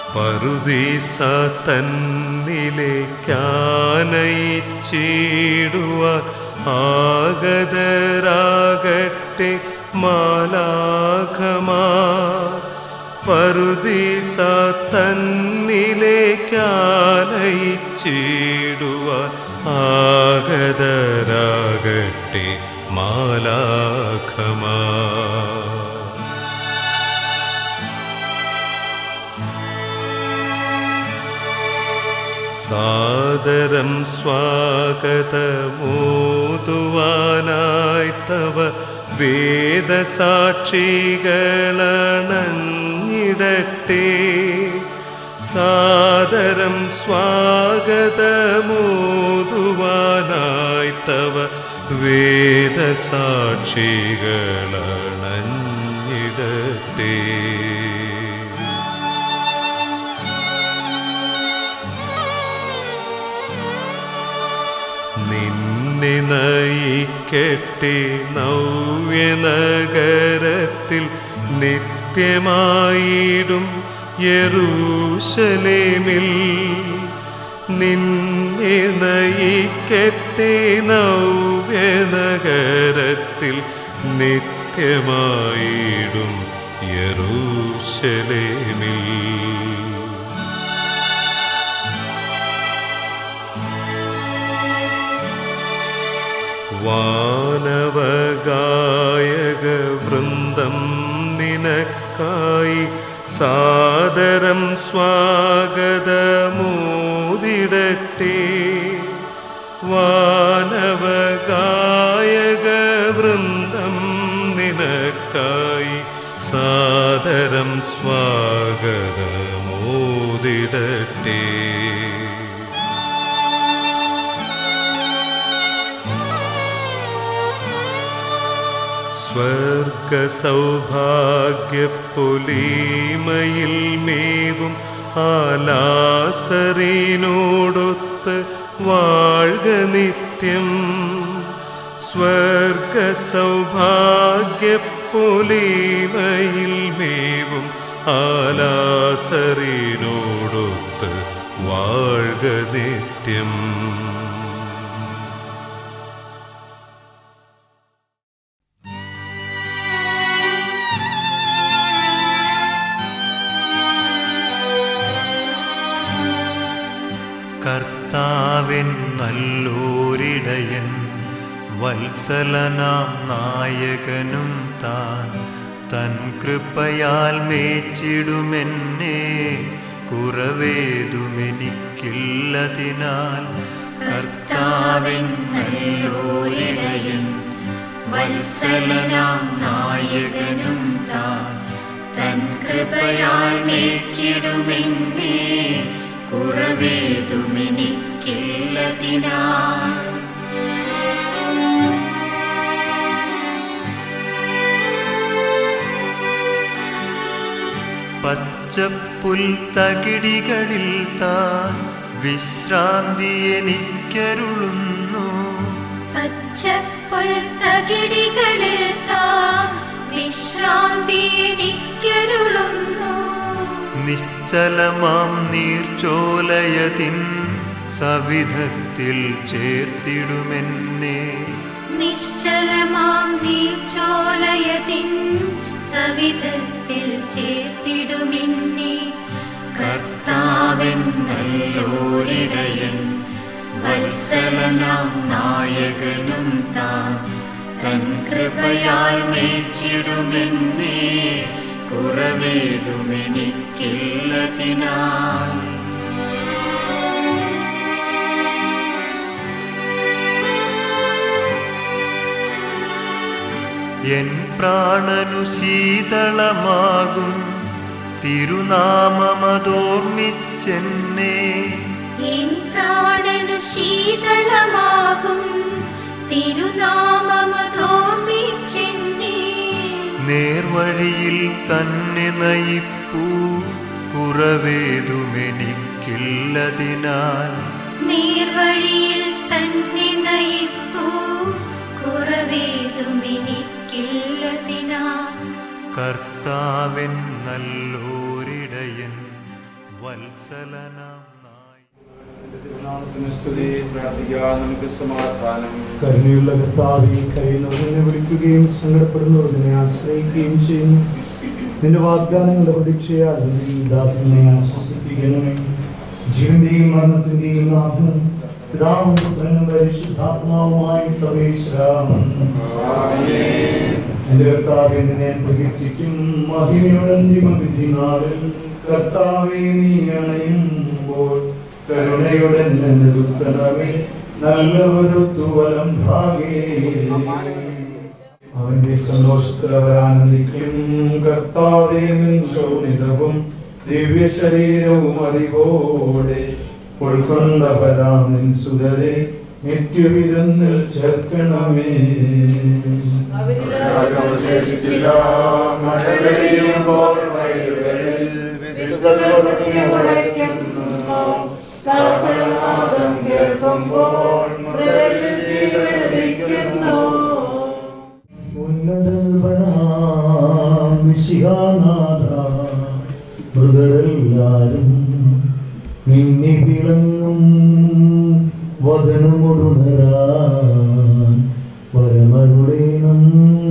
പറുദീസ തന്നിലേക്കാനയിച്ചിടുവാൻ ആഗതരാകട്ടെ മാലാഖമാർ പറുദീസ തന്നിലേക്കാനയിച്ചിടുവാൻ ആഗതരാകട്ടെ മാലാഖമാർ സാദരം സ്വാഗതമോതുവാനായി തവ വേദസാക്ഷികളണഞ്ഞിടട്ടെ സാദരം സ്വാഗതമോതുവാനായി തവ വേദസാക്ഷികളണഞ്ഞിടട്ടെ നിന്നെ നയിക്കട്ടെ നവ്യനഗരത്തിൽ നിത്യമായിടും യറൂശലേമിൽ നിന്നെ നയിക്കട്ടെ നവ്യനഗരത്തിൽ നിത്യമായിടും യറൂശലേമിൽ വാനവഗായക വൃന്ദം നിനക്കായി സാദരം സ്വാഗതമോദിടട്ടെ വാനവഗായക വൃന്ദം നിനക്കായി സാദരം സ്വാഗതമോദിടട്ടെ സ്വർഗ സൗഭാഗ്യപ്പൊലീമയിൽ മേവും ആലാസറിനോടൊത്ത് വാഴ്ക നിത്യം സ്വർഗ സൗഭാഗ്യപ്പൊലീമയിൽ മേവും ആലാസറിനോടൊത്ത് വാഴ്ക നിത്യം കർത്താവിൻ നല്ലൂരിടയൻ വത്സലനാം നായകനും താൻ തൻ കൃപയാൽ മേച്ചിടുമെന്നെ കുറവേതുമെനിക്കില്ലതിനാൽ കർത്താവിൻ നല്ലോരിടയൻ വത്സലനാം നായകനും താൻ തൻ കൃപയാൽ മേച്ചിടുമെന്നെ കുറവേതുമെനിക്കില്ലതിനാൽ പച്ചപ്പുൽ തകിടികളിൽ താൻ വിശ്രാന്തി എനിക്കരുളുന്നു പച്ചപ്പുൽ തകിടികളിൽ താൻ വിശ്രാന്തി എനിക്കരുളുന്നു നിശ്ചലമാം നീർച്ചോലയതിൻ സവിധത്തിൽ ചേർത്തിടുമെന്നെ നിശ്ചലമാം നീർച്ചോലയതിൻ സവിധത്തിൽ ചേർത്തിടുമെന്നെ കർത്താവൻ നല്ലോരിടയൻ വത്സലനാം നായകനും താൻ തൻ കൃപയാൽ മേച്ചിടുമെന്നെ കുറവേതുമെനിക്കില്ലതിനാൽ എൻ പ്രാണനു ശീതളമാകും തിരുനാമമതോർമ്മിച്ചെന്നെ എൻ പ്രാണനു ശീതളമാകും തിരുനാമമതോർമ്മിച്ചെന്നെ നേർവഴിയിൽ തന്നെ നയിപ്പൂ കുറവേതുമെനിക്കില്ലതിനാൽ നീർവഴിയിൽ തന്നെ നയിപ്പൂ കുറവേതുമെനിക്കില്ലതിനാൽ കർത്താവൻ നല്ലോരിടയൻ വത്സലനാം നായി നാമത്തിന് സ്തുതി പ്രാർത്ഥിക്കാം നമുക്ക് സമാധാനം കരുണയുള്ള കർത്താവിൽ കഴിയുന്നവരെ വിളിക്കുകയും സങ്കടപ്പെടുന്നവരെ ആശ്രയിക്കുകയും ചെയ്യുന്നു നിന്റെ വാഗ്ദാനങ്ങളുടെ പ്രതീക്ഷയാൽ നീ ദാസനെ ആശ്വസിപ്പിക്കണമേ ജീവന്റെയും മരണത്തിന്റെയും നാഥനും പിതാവും പുത്രനും പരിശുദ്ധാത്മാവുമായി സർവേശ്വരാമൻ എന്റെ കർത്താവെ നിന്നെ പ്രകീർത്തിക്കും മഹിമയുടെ അന്തിമ വിധി നാളിൽ കർത്താവെ നീ അണയുമ്പോൾ കരുണയുടെ എന്നെ ദുഃഖമേ നല്ലൊരു തുവലം ഭാഗേ അവന്റെ സന്തോഷത്തിൽ അവർ ആനന്ദിക്കും കർത്താവെ നിൻ ശോണിതവും ദിവ്യ ശരീരവും അറിവോടെ ഉൾക്കൊണ്ടവരാം നിൻ സുതരെ നിത്യവിരുന്നിൽ ചേർക്കണമേ അവശേഷിച്ചില്ല മഴ പെയ്യുമ്പോൾ വയലുകളിൽ വിത്തുകൾ പൊറുക്കി മുളയ്ക്കുന്നു കാഹളനാദം കേൾക്കുമ്പോൾ മൃതരിൽ ജീവൻ ലഭിക്കുന്നു മൃതരെല്ലാരും മിന്നി വിളങ്ങും വദനമൊടുണരാൻ പരമരുടേണം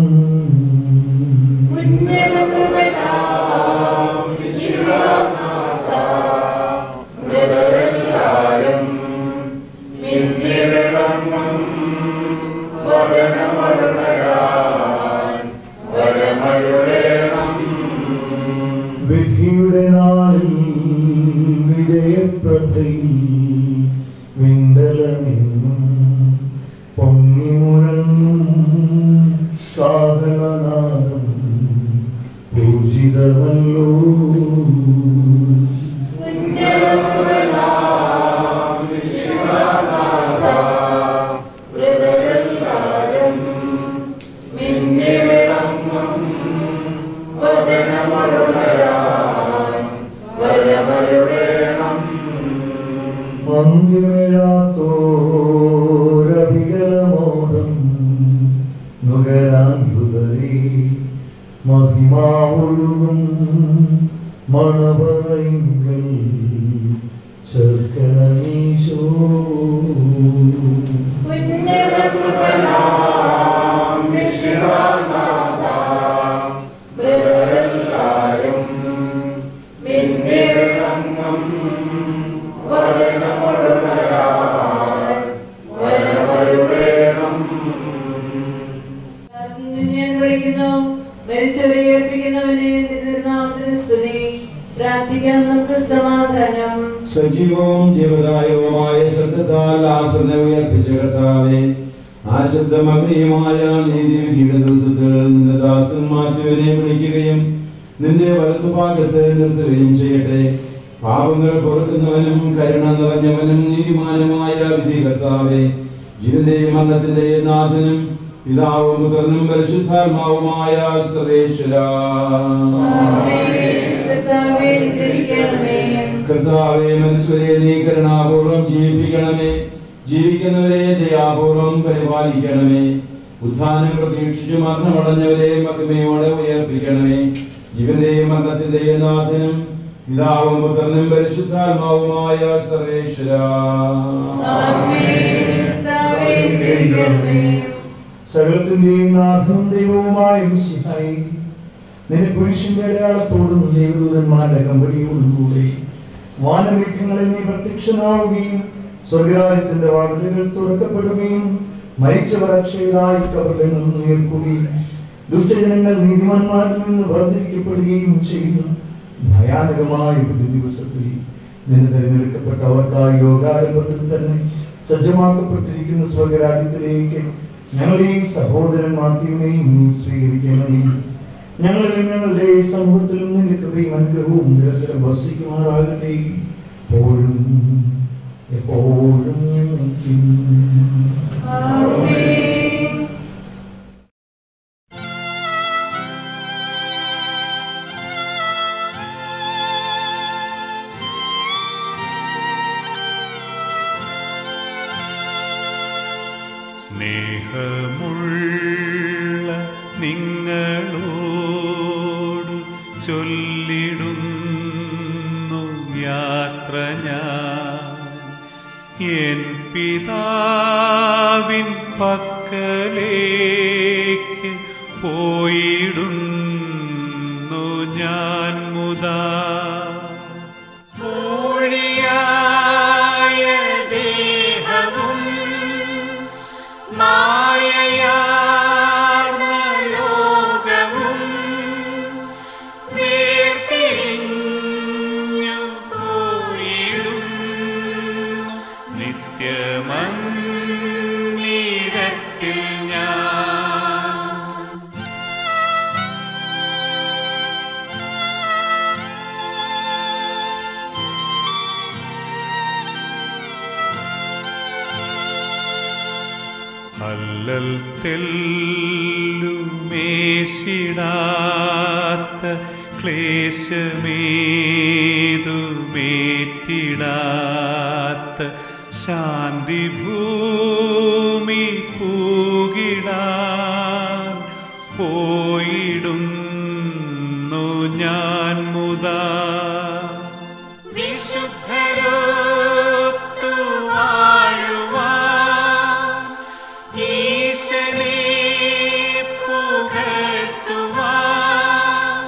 വിധിയുടെ നാളിൽ വിജയപ്രഭയിൽ വിണ്ടലമെന്നും പൊങ്ങി മുഴങ്ങും കാഹളനാദം പൂജിതമല്ലോ മന്ദിരത്തോരവികലമോദം നുകരാൻ ഹൃദരി മഹിമാവൊഴുകും മണവറയിങ്കൽ ചേർക്കണമീശോ ഞാൻ വിളിക്കുന്നു മരിച്ചവരെ ഏൽപ്പിക്കുന്നവനെ തിരുനാമത്തിന് സ്തുതി പ്രാർത്ഥിക്കാൻ നമുക്ക് സമാധാനം സജീവവും ജീവദായകവുമായ ശബ്ദത്താൽ ആസന ഉയർപ്പിച്ച കർത്താവേ ആ ശബ്ദമഗ്നിയുമായ നീതിവിധിയുടെ ദിവസത്തിൽ നിന്റെ ദാസൻ മാത്യുവിനെ വിളിക്കുകയും നിന്റെ വലത്തുഭാഗത്ത് നിർത്തുകയും ചെയ്യട്ടെ പാപങ്ങൾ പൊറുക്കുന്നവനും കരുണ നിറഞ്ഞവനും നീതിമാനുമായ വിധി കർത്താവേ ജീവന്റെയും മരണത്തിന്റെയും നാഥനും പിതാവും പുത്രനും പരിശുദ്ധാത്മാവുമായ സർവേശ്വര കർത്താവേ, അനുഗ്രഹിക്കണമേ. കർത്താവെ മനുഷ്യരെ നീ കരുണാപൂർവം ജീവിപ്പിക്കണമേ ജീവിക്കുന്നവരെ ദയാപൂർവം പരിപാലിക്കണമേ ഉത്ഥാനം പ്രതീക്ഷിച്ചു മരണമടഞ്ഞവരെ മഹിമയോടെ ഉയർപ്പിക്കണമേ ജീവന്റെയും മരണത്തിന്റെയും നാഥനും പിതാവും പുത്രനും പരിശുദ്ധാത്മാവുമായ സർവേശ്വര കർത്താവേ, അനുഗ്രഹിക്കണമേ. സകലത്തിന്റെയും നാഥനും ദൈവവുമായ മിശിഹായി നിന്റെ പുരുഷന്റെ അടയാളത്തോടും ദൈവദൂതന്മാരുടെ കമ്പനിയോടുകൂടി വാനമേഘങ്ങളിൽ നീ പ്രത്യക്ഷനാവുകയും സ്വർഗരാജ്യത്തിന്റെ വാതിലുകൾ തുറക്കപ്പെടുകയും മരിച്ചവർ അക്ഷയരായി കബറിൽ നിന്ന് ഉയർക്കുകയും ദുഷ്ടജനങ്ങൾ നീതിമാന്മാരിൽ നിന്ന് വേർതിരിക്കപ്പെടുകയും ചെയ്യുന്നു ഭയാനകമായ ഒരു ദിവസത്തിൽ നിന്ന് തിരഞ്ഞെടുക്കപ്പെട്ടവർക്കായി യോഗാരംഭത്തിൽ തന്നെ സജ്ജമാക്കപ്പെട്ടിരിക്കുന്ന സ്വർഗരാജ്യത്തിലേക്ക് ഞങ്ങളെയും സഹോദരൻ മാത്യുവിനെയും നീ സ്വീകരിക്കണമേ ഞങ്ങളിൽ ഞങ്ങളുടെ സമൂഹത്തിലും നിന്റെ കൃപയും അനുഗ്രഹവും നിരന്തരം വസിക്കുമാറാകട്ടെ എപ്പോഴും എപ്പോഴും എന്നേക്കും. ആമേൻ. സ്നേഹമുള്ള നിങ്ങളോട് ചൊല്ലിടുന്നു യാത്ര ഞാൻ എൻ പിതാവിൻ പക്കലേക്ക് പോയിടുന്നു ഞാൻ മുതാ ൂഴിയായ ദേഹവും മായയാർന്ന ലോകവും വേർപിരിഞ്ഞു പോയിടും നിത്യമന്ദിരത്തിൽ ഞാൻ അല്ലൽ തെല്ലുമേശിടാത്ത ക്ലേശമേതുമേറ്റിടാത്ത ശാന്തി ഭൂമി പൂകിടാൻ പോയിടുന്നു ഞാൻ മുതാ വിശുദ്ധരോത്തു വാഴുവാൻ ഈശനെ പുകഴ്ത്തുവാൻ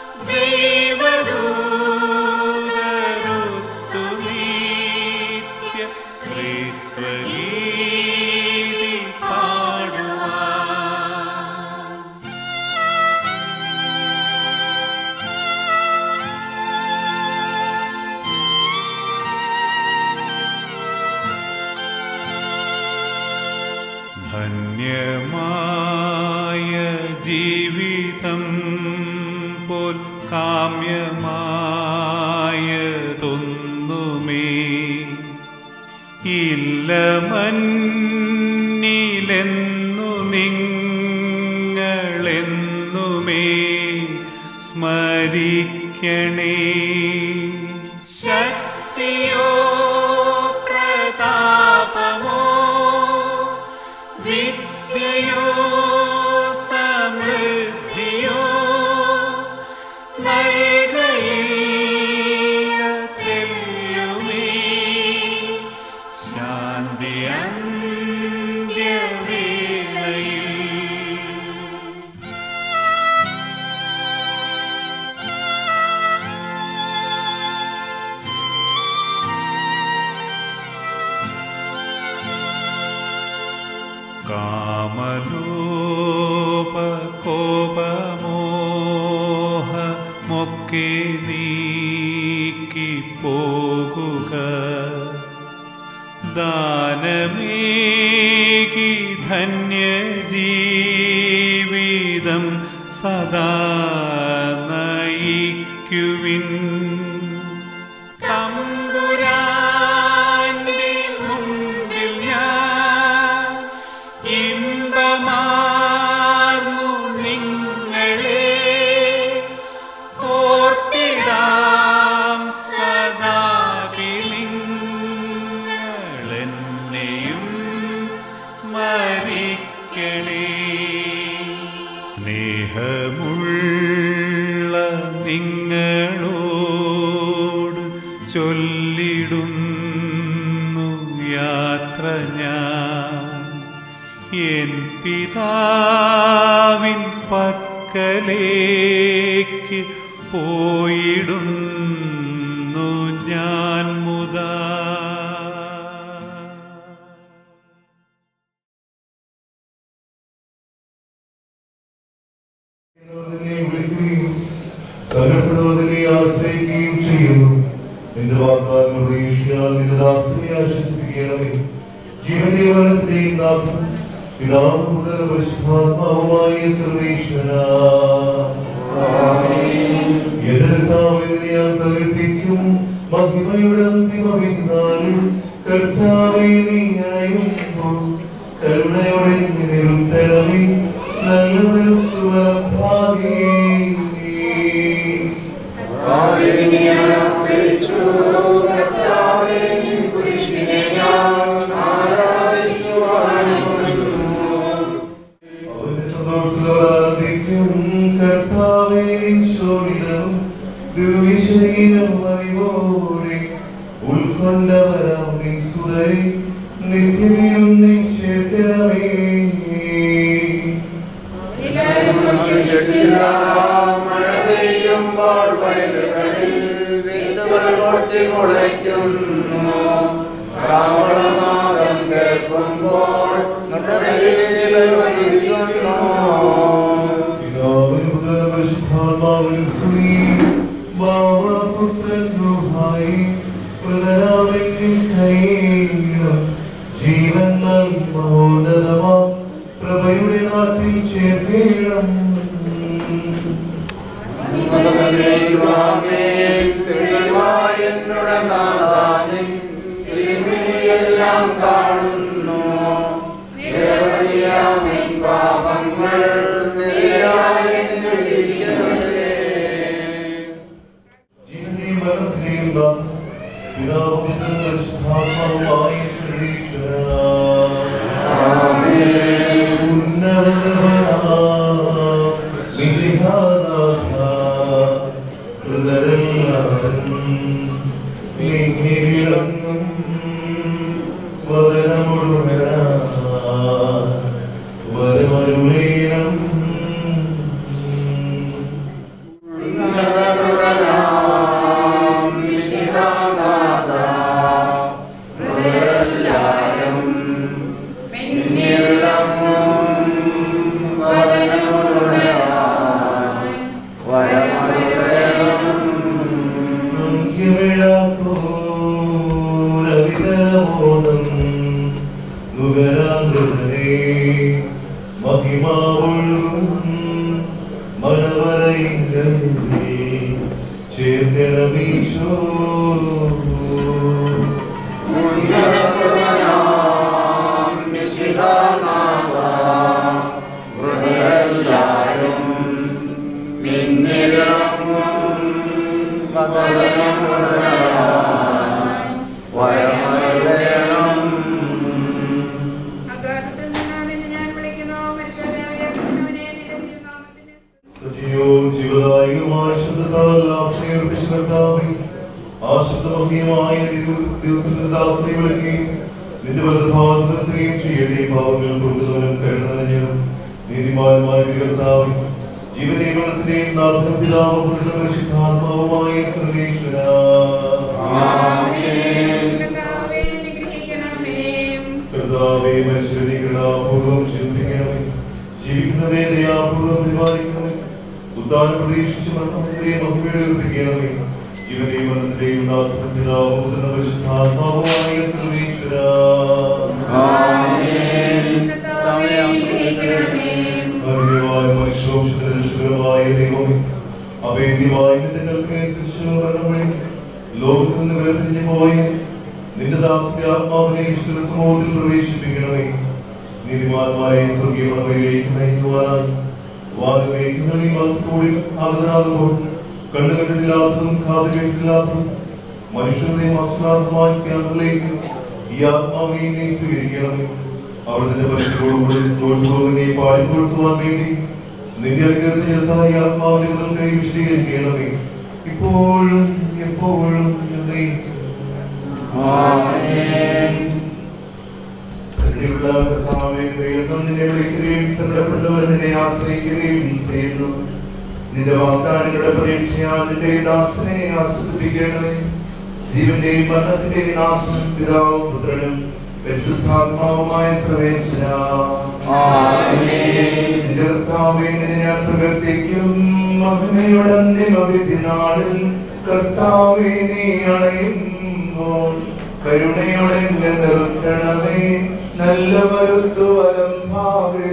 ദൈവദൂതരൊത്തു നിത്യ ത്രിത്വഗീതി പാടുവാൻ ധന്യമായ ജീവിതം പോൽ കാമ്യമായതൊന്നുമേ ഇല്ല മന്നിലെന്നു നിങ്ങളെന്നുമേ സ്മരിക്കണേ ശക്തിയോ പ്രതാപമോ വിദ്യയോ സമൃദ്ധിയോ നൽകയില്ല തെല്ലുമേ ശാന്തി അന്ത്യവേളയിൽ കാമലോപകോപമോഹ മൊക്കെ നീക്കി പോകുക ദാനമേകി ധന്യ ജീവിതം സദാ നയിക്കുവിൻ തമ്പുരാന്റെ മുൻപിൽ ഞാൻ ഇമ്പമാർന്നു നിങ്ങളെ ഓർത്തിടാം സദാ നിങ്ങളെന്നെയും സ്മരിക്കണേ സ്നേഹമുള്ള നിങ്ങളോട് ചൊല്ലിടുന്നു യാത്ര ഞാൻ എൻ പിതാവിൻ പക്കലേക്ക് പോയിടുന്നു ഞാൻ മുതാ നിന്നെ വിളിക്കുകയും സകലപ്പെടുവതിനെ ആശ്രയിക്കുകയും ചെയ്യുന്നു നിന്റെ വാഗ്ദാനം പ്രതീക്ഷയാൽ നിന്റെ ദാസനെ ആശ്വസിപ്പിക്കണമേ ജീവന്റെ വനത്തിന്റെയും നാഥം പിതാവ് മുതൽ പരിശുദ്ധാത്മാവുമായ സർവേശ്വര എതിർത്താവിനെ ഞാൻ പ്രകീർത്തിക്കും മഹിമയുടെ അന്തിമ വിരുന്നാളിൽ കർത്താവെ നീ അണയുമ്പോൾ കരുണയോടെ നിരുത്തണമേ നല്ലവരും അവന്റെ സന്തോഷത്തിലും കർത്താവേ ശോഭിതം ദിവ്യശരീരം അറിവോടെ ഉൾക്കൊണ്ടവരാം നീ സുതരി നിത്യവിലും നീ ചേർക്കണമേ മഴ പെയ്യുമ്പോൾ വയലുകളിൽ വിത്തുകൾ പൊട്ടി മുളയ്ക്കുന്നു കാവളനാദം കേൾക്കുമ്പോൾ നടുവിൽ ചിലർ വന്നിരിക്കുന്നു പിതാവിനും പുത്രനും പരിശുദ്ധാത്മാവിനും സ്തുതി. ബാവപുത്രൻ റുഹായി പ്രതരാവിൻ കൈയിലും ജീവൻ നൽകി മഹോന്നതമാ പ്രഭയുടെ നാട്ടിൽ ചേർക്കണം എല്ലാം കാണുന്നു നിരവധിയാമിൻ പാപങ്ങൾ നിരയായി എന്നിരിക്കുന്നതേ. ജീവനെയും മരണത്തിനെയും നാം പിതാവും പുത്രനും പരിശുദ്ധാത്മാവുമായ സർവീശ്വരാ. ഉന്നതനാ മിശിഹാനാഥ, ഹൃദയല്ലാരും നീങ്ങിവിളങ്ങും വദനമുഴുവനാ വരമരുളീണം ൂരവിതമോദം നുകരാമൃതരേ മഹിമാവൊഴുകും മണവരയില്ലേ ചേർക്കണമീശോ അകാലത്തിൽ നിന്ന് നിന്നെ ഞാൻ വിളിക്കുന്നു മരിച്ചവരെ ഉയർത്തുന്നവനെ നിന്റെ തിരുനാമത്തിന് സജീവവും ജീവദായകവുമായ ശബ്ദത്താൽ ആശ്രയിപ്പിച്ച കർത്താവേ, ആ ശബ്ദമഗ്നിയമായ ദിവ- ദിവസത്തിൽ ദാസനെ വിളിക്കി നിന്റെ വലതുഭാഗത്ത് നിർത്തുകയും ചെയ്യട്ടെ പാവങ്ങൾ കൊണ്ടുവരും കരുണഞ്ഞും നീതിമാന്മായ കർത്താവ് ജീവനെയും മരണത്തിന്റെയും നാഥനും പിതാവും പുത്രനും പരിശുദ്ധാത്മാവുമായ സർവേശ്വര കർത്താവേ, അനുഗ്രഹിക്കണമേ. കർത്താവേ മനുഷ്യരെ കൃതാപൂർവം ചിന്തിക്കണമേ ജീവിക്കുന്നവരെ ദയാപൂർവം പരിപാലിക്കണമേ ഉദ്ധാനം പ്രതീക്ഷിച്ച് മരണത്തിലെ മഹിമയുടെ ഉയർത്തിക്കണമേ ജീവനെയും മരണത്തിലെയും നാഥനും പിതാവും പുത്രനും പരിശുദ്ധാത്മാവുമായ സർവേശ്വര കർത്താവേ, അനുഗ്രഹിക്കണമേ. അന്യമായ മനുഷ്യവംശത്തിനുമായ ദൈവമേ അഭേദ്യമായ നിന്റെ കൽപ്പനയനുസരിച്ച് മരണം വഴി ലോകത്തിൽ നിന്ന് വേർതിരിഞ്ഞു പോയി നിന്റെ ദാസിന്റെ ആത്മാവിനെ വിശുദ്ധ സമൂഹത്തിൽ പ്രവേശിപ്പിക്കണമേ നീതിമാന്മാരെ സ്വർഗീയ മണവയിലേക്ക് നയിക്കുവാനായി വാനമേഖലയിൽ മതത്തോടെ ആഗതനാകുമ്പോൾ കണ്ണു കണ്ടിട്ടില്ലാത്തതും കാത് കേട്ടിട്ടില്ലാത്തതും മനുഷ്യരുടെ മാസ്കാർത്ഥമായ ത്യാഗത്തിലേക്ക് ഈ ആത്മാവിനെ നീ സ്വീകരിക്കണമേ അവിടുത്തെ പരിശുദ്ധോടുകൂടി തോറ്റുപോകുന്നതിനെ പാടിക്കൊടുത്തുവാൻ വേണ്ടി നിന്റെ അനുഗ്രഹത്തിൽ യഥായി ആത്മാവിനെ കഴി വിശദീകരിക്കണമേ ഇപ്പോഴും എപ്പോഴും എന്നേക്കും. കരുണയുള്ള കർത്താവേ, ദൈവം നിന്നെ വിളിക്കുകയും സങ്കടപ്പെടുന്നവർ നിന്നെ ആശ്രയിക്കുകയും ചെയ്യുന്നു നിന്റെ വാഗ്ദാനങ്ങളുടെ പ്രതീക്ഷയാൽ നിന്റെ ദാസനെ ആശ്വസിപ്പിക്കണമേ ജീവന്റെയും മരണത്തിന്റെയും നാശം പിതാവും പുത്രനും പരിശുദ്ധാത്മാവുമായ സർവേശ്വര നിന്റെ കർത്താവേ, നിന്നെ ഞാൻ പ്രവർത്തിക്കും മഹിമയുടെ അന്തിമവിധി നാളിൽ കർത്താവേ നീ അണയുമ്പോൾ കരുണയോടെ എന്നെ നിർത്തണമേ നല്ല വരുത്തു വലം ഭാവേ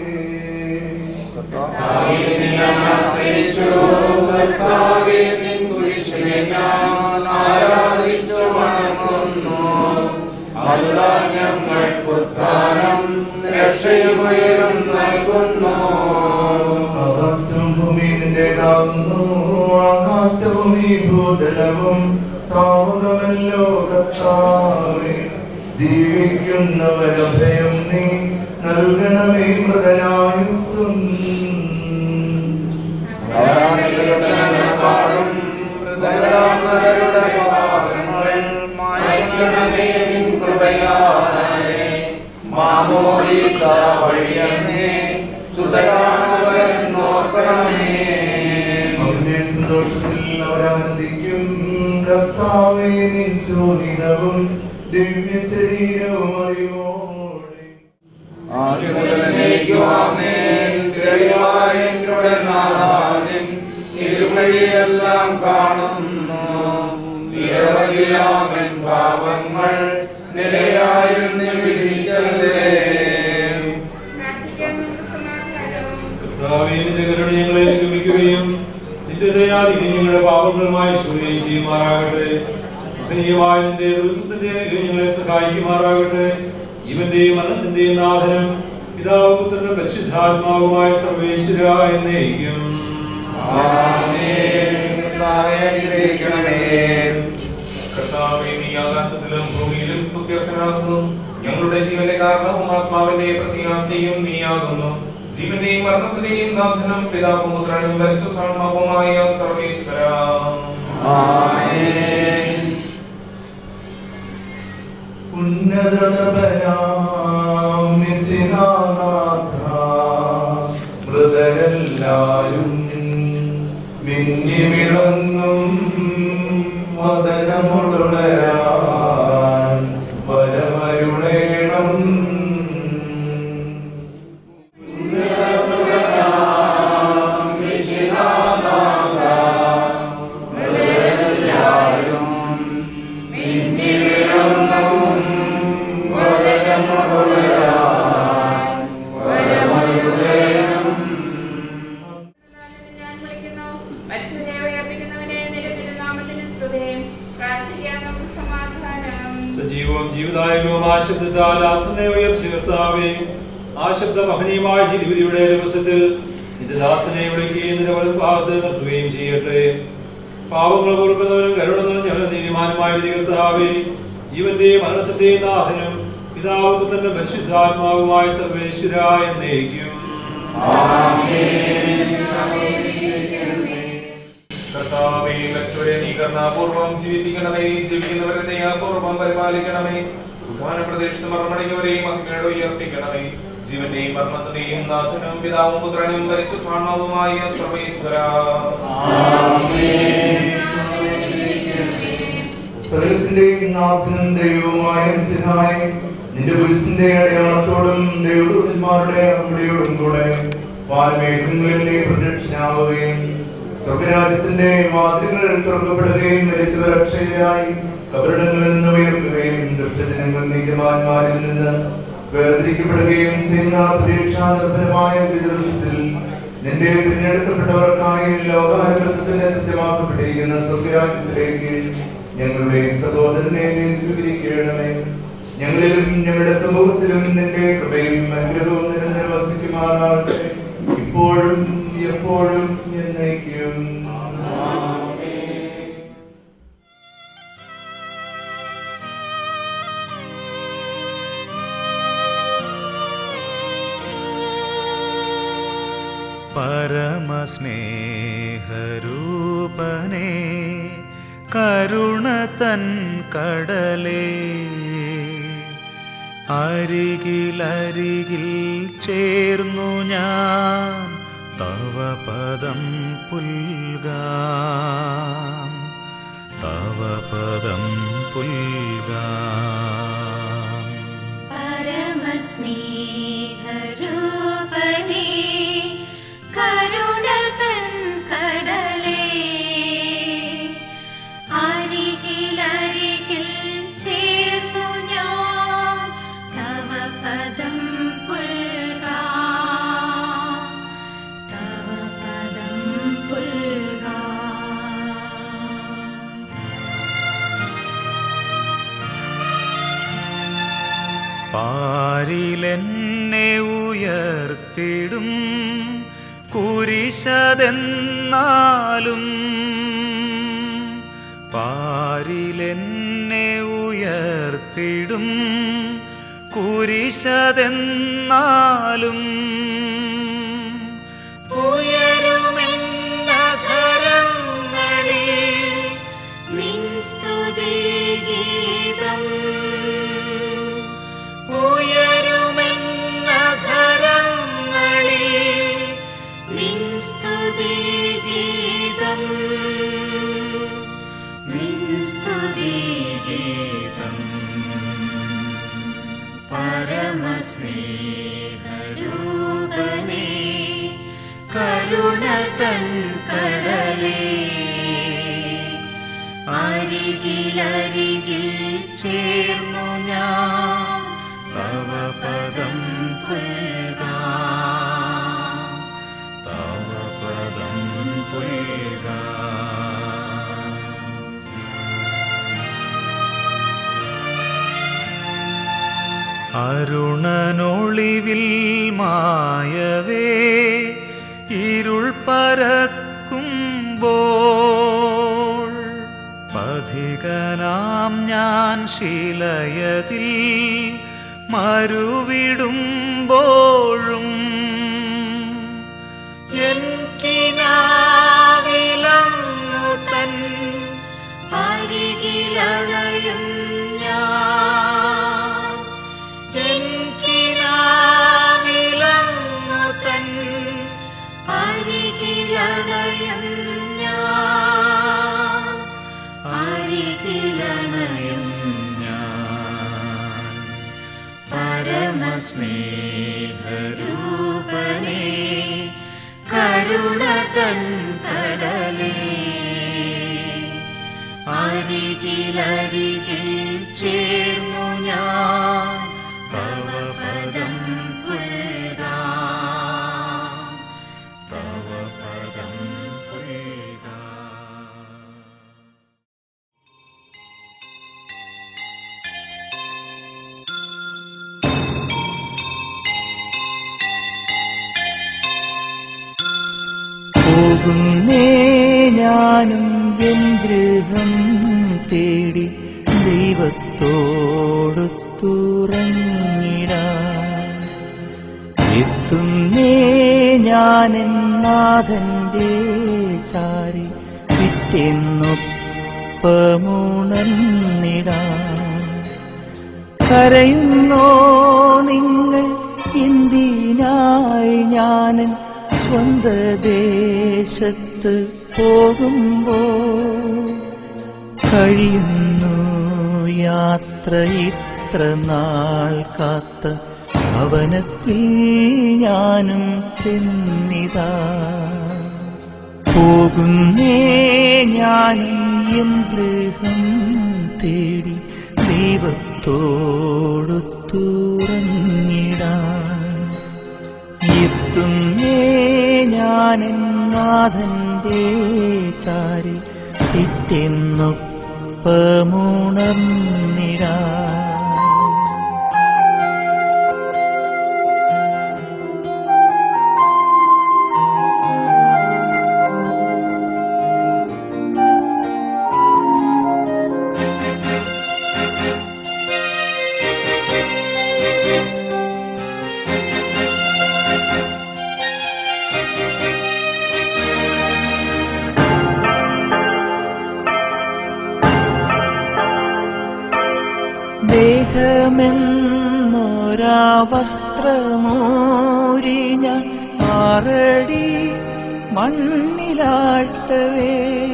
കർത്താവേ, നിൻ കുരിശിനെ ഞാൻ ആരാധിച്ചു വണങ്ങുന്നു. അതുതാൻ ഞങ്ങൾക്ക് ഉദ്ധാരം രക്ഷയുമയരും നൽകുന്നു ആകാശവും ഭൂമി നിന്റേതാകുന്നു ആകാശവും ഈ ഭൂതലവും താമതമല്ലോ കർത്താവേ ജീവിക്കുന്നവരഭയം നീ നൽകണമേ മൃതനായുസ്സും പാടും അവരാനന്ദിക്കും കർത്താവേ നിൻ സുനിതവും ദിവ്യ ശരീരവും അറിവോടെ ആദ്യം മുതൽ എന്നേക്കും ആമേൻ. ദൈവമായ എന്നോട് നാഥാനിൻ തിരുവഴിയെല്ലാം കാണുന്നു നിരവധിയാമൻ പാപങ്ങൾ നിലയായി വിധിക്കല്ലേ പ്രാർത്ഥിക്കാൻ നമുക്ക് സമാധാനം കർത്താവേ, നിന്റെ കരുണ ഞങ്ങളെ അനുഗമിക്കുകയും നിന്റെ ദയാധികം ഞങ്ങളുടെ പാപങ്ങളുമായി ശുദ്ധയും ചെയ്യുമാറാകട്ടെ മഹനീയമായ നിന്റെ ദുരിതത്തിന്റെ അനുഗ്രഹം ഞങ്ങളെ സഹായിക്കുമാറാകട്ടെ ജീവന്റെയും മരണത്തിന്റെയും നാഥനും പിതാവ് പുത്രന്റെ പരിശുദ്ധാത്മാവുമായ സർവേശ്വര എന്നേക്കും ആമേൻ. കർത്താവേ, അനുഗ്രഹിക്കണമേ കർത്താവേ നീ ആകാശത്തിലും ഭൂമിയിലും സ്തുത്യർഹനാകുന്നു ഞങ്ങളുടെ ജീവന്റെ കാരണവും ആത്മാവിന്റെ പ്രത്യാശയും നീയാകുന്നു ജീവന്റെയും മരണത്തിന്റെയും നാഥനും പിതാവും പുത്രനും പരിശുദ്ധാത്മാവുമായ സർവേശ്വര ആമേൻ. മൃതരെല്ലാരും മിന്നി വിളങ്ങും മദനമുടരാൻ വരമരുളേണം ഞാൻ വിളിക്കുന്നു മനുഷ്യനെ ഉയർപ്പിക്കുന്നവനെ നിരത്തിലെ നാമത്തിന് സ്തുതിയും പ്രാർത്ഥിക്കാൻ നമുക്ക് സമാധാനം സജീവവും ജീവദായകവും ആ ശബ്ദത്താൽ ആസനെ ഉയർച്ച കർത്താവേ ആ ശബ്ദ മഹനീയമായ ജീവിതയുടെ ദിവസത്തിൽ നിന്റെ ദാസനെ വിളിക്കുകയും നിന്റെ വലഭാഗത്ത് നിർത്തുകയും ചെയ്യട്ടെ പാവങ്ങൾ പൊറുക്കുന്നവരും കരുണ നിറഞ്ഞവരും നീതിമാനുമായ വിധി കർത്താവേ ജീവന്റെയും മരണത്തിന്റെയും നാഥനും പിതാവ് പുത്രന്റെ പരിശുദ്ധാത്മാവുമായ സർവേശ്വര എന്നേക്കും കർത്താവേ ലക്ഷവരെ നീ കരുണാപൂർവം ജീവിപ്പിക്കണമേ ജീവിക്കുന്നവരെ ദയാപൂർവം പരിപാലിക്കണമേ ഉദ്ധാന പ്രദേശ മറമടങ്ങിയവരെയും മഹിമയോടെ ഉയർപ്പിക്കണമേ ജീവന്റെയും മരണത്തിന്റെയും നാഥനും പിതാവും പുത്രനും പരിശുദ്ധാത്മാവുമായ സർവേശ്വര സകലത്തിന്റെയും നാഥനും ദൈവവുമായ സിനായി നിന്റെ പുരുഷന്റെ അടയാളത്തോടും ദൈവദൂതന്മാരുടെ അമ്പടിയോടും കൂടെ വാൽമേഘങ്ങളിൽ നീ പ്രത്യക്ഷനാവുകയും സ്വർഗരാജ്യത്തിന്റെ വാതിലുകൾ തുറക്കപ്പെടുകയും മരിച്ചവർ അക്ഷയരായി കബറിടങ്ങളിൽ നിന്ന് ഉയർക്കുകയും ദുഷ്ടജനങ്ങൾ നീതിമാന്മാരിൽ നിന്ന് വേർതിരിക്കപ്പെടുകയും ചെയ്യുന്ന പ്രതീക്ഷാ നിർഭരമായ ഒരു ദിവസത്തിൽ നിന്റെ തിരഞ്ഞെടുക്കപ്പെട്ടവർക്കായി ലോകാനുഗ്രഹത്തിന്റെ സജ്ജമാക്കപ്പെട്ടിരിക്കുന്ന സ്വർഗരാജ്യത്തിലേക്ക് ഞങ്ങളുടെ സഹോദരനെ നീ സ്വീകരിക്കണമേ ഞങ്ങളിലും ഞങ്ങളുടെ സമൂഹത്തിലും നിന്റെ കൃപയും അനുഗ്രഹവും നിരന്തരം വസിക്കുമാറാകട്ടെ ഇപ്പോഴും എപ്പോഴും എന്നേക്കും പരമസ്നേഹരൂപനേ കരുണ തൻ കടലേ അരികിലരികിൽ ചേർന്നു ഞാൻ തവ പദം പുൽകാം തവ പദം പുൽകാം പരമസ്നേഹരൂപനേ കരുണ തൻ കടലേ അരികിലരികിൽ ചേർന്നു ഞാൻ തവ പദം പുൽകാം തവ പദം പുൽകാം പാരിലെന്നെ ഉയർത്തിടും കുരിശതെന്നാലും പാരിലെന്നെ ഉയർത്തിടും കുരിശതെന്നാലും ഉയരുമെന്നധരങ്ങളിൽ നിൻ സ്തുതിഗീതം ഉയരുമെന്നധരങ്ങളിൽ നിൻ സ്തുതിഗീതം പരമസ്നേഹരൂപനേ കരുണ തൻ കടലേ അരികിലരികിൽ ചേർന്നു ഞാൻ തവ പദം പുൽകാം തവ പദം പുൽകാം അരുണനൊളിവിൽ മായവേ ഇരുൾ പരക്കുമ്പോൾ പഥികനാം ഞാൻ ശിലയതിൽ മരുവിടുമ്പോഴും എൻ കിനാവിലങ്ങു തൻ അരികിലണയും ഞാൻ തെൻകിനാവിലങ്ങു തൻ അരികിലണയും ഞാൻ അരികിലണയും ഞാൻ പരമസ്നേഹരൂപനേ കരുണ തൻ കടലേ അരികിലരികിൽ ചേർന്നു ഞാൻ തവ പദം പുൽകാം തവ പദം പുൽകാം പോകുന്നേ ഞാനും എൻ ഗൃഹം തേടി ദൈവത്തോടു തുറങ്ങിടാൻ എത്തുന്നേ ഞാനെൻ നാഥന്റെ ചാരി വിട്ടെന്നൊപ്പമുണർന്നിടാൻ കരയുന്നോ നിങ്ങൾ എന്തിനായി ഞാനൻ സ്വന്ത ദേശത്ത് പോകുമ്പോ കഴിയുന്നു യാത്ര ഇത്ര നാൾ കാത്ത ഭവനത്തിൽ ഞാനും ചെന്നിതാ പോകുന്നേ ഞാനും എൻ ഗൃഹം തേടി ദൈവത്തോടു തുറന്നിടാൻ എത്തുന്നേ ഞാനെൻ നാഥന്റെ ചാരി പിറ്റെന്നൊപ്പമുണർന്നിടാൻ ദേഹമെന്നൊരാ വസ്ത്രമൂരി ഞാൻ ആറടി മണ്ണിലാഴ്ത്തവേ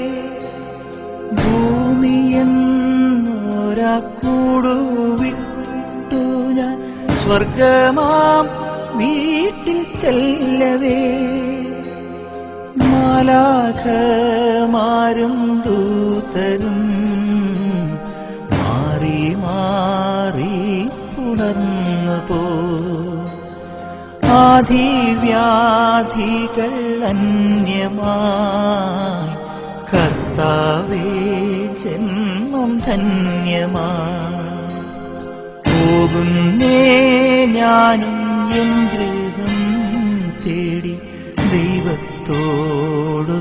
ഭൂമിയെന്നൊരാ കൂടുവിട്ടു ഞാൻ സ്വർഗമാം വീട്ടിൽ ചെല്ലവേ മാലാഖമാരും ദൂതരും മാറി മാറി പുണർന്നു പോ ആധിവ്യാധികൾ അന്യമായി കർത്താവേ ജന്മം ധന്യമായി പോകുന്നേ ഞാനും എൻ ഗൃഹം തേടി ദൈവത്തോടു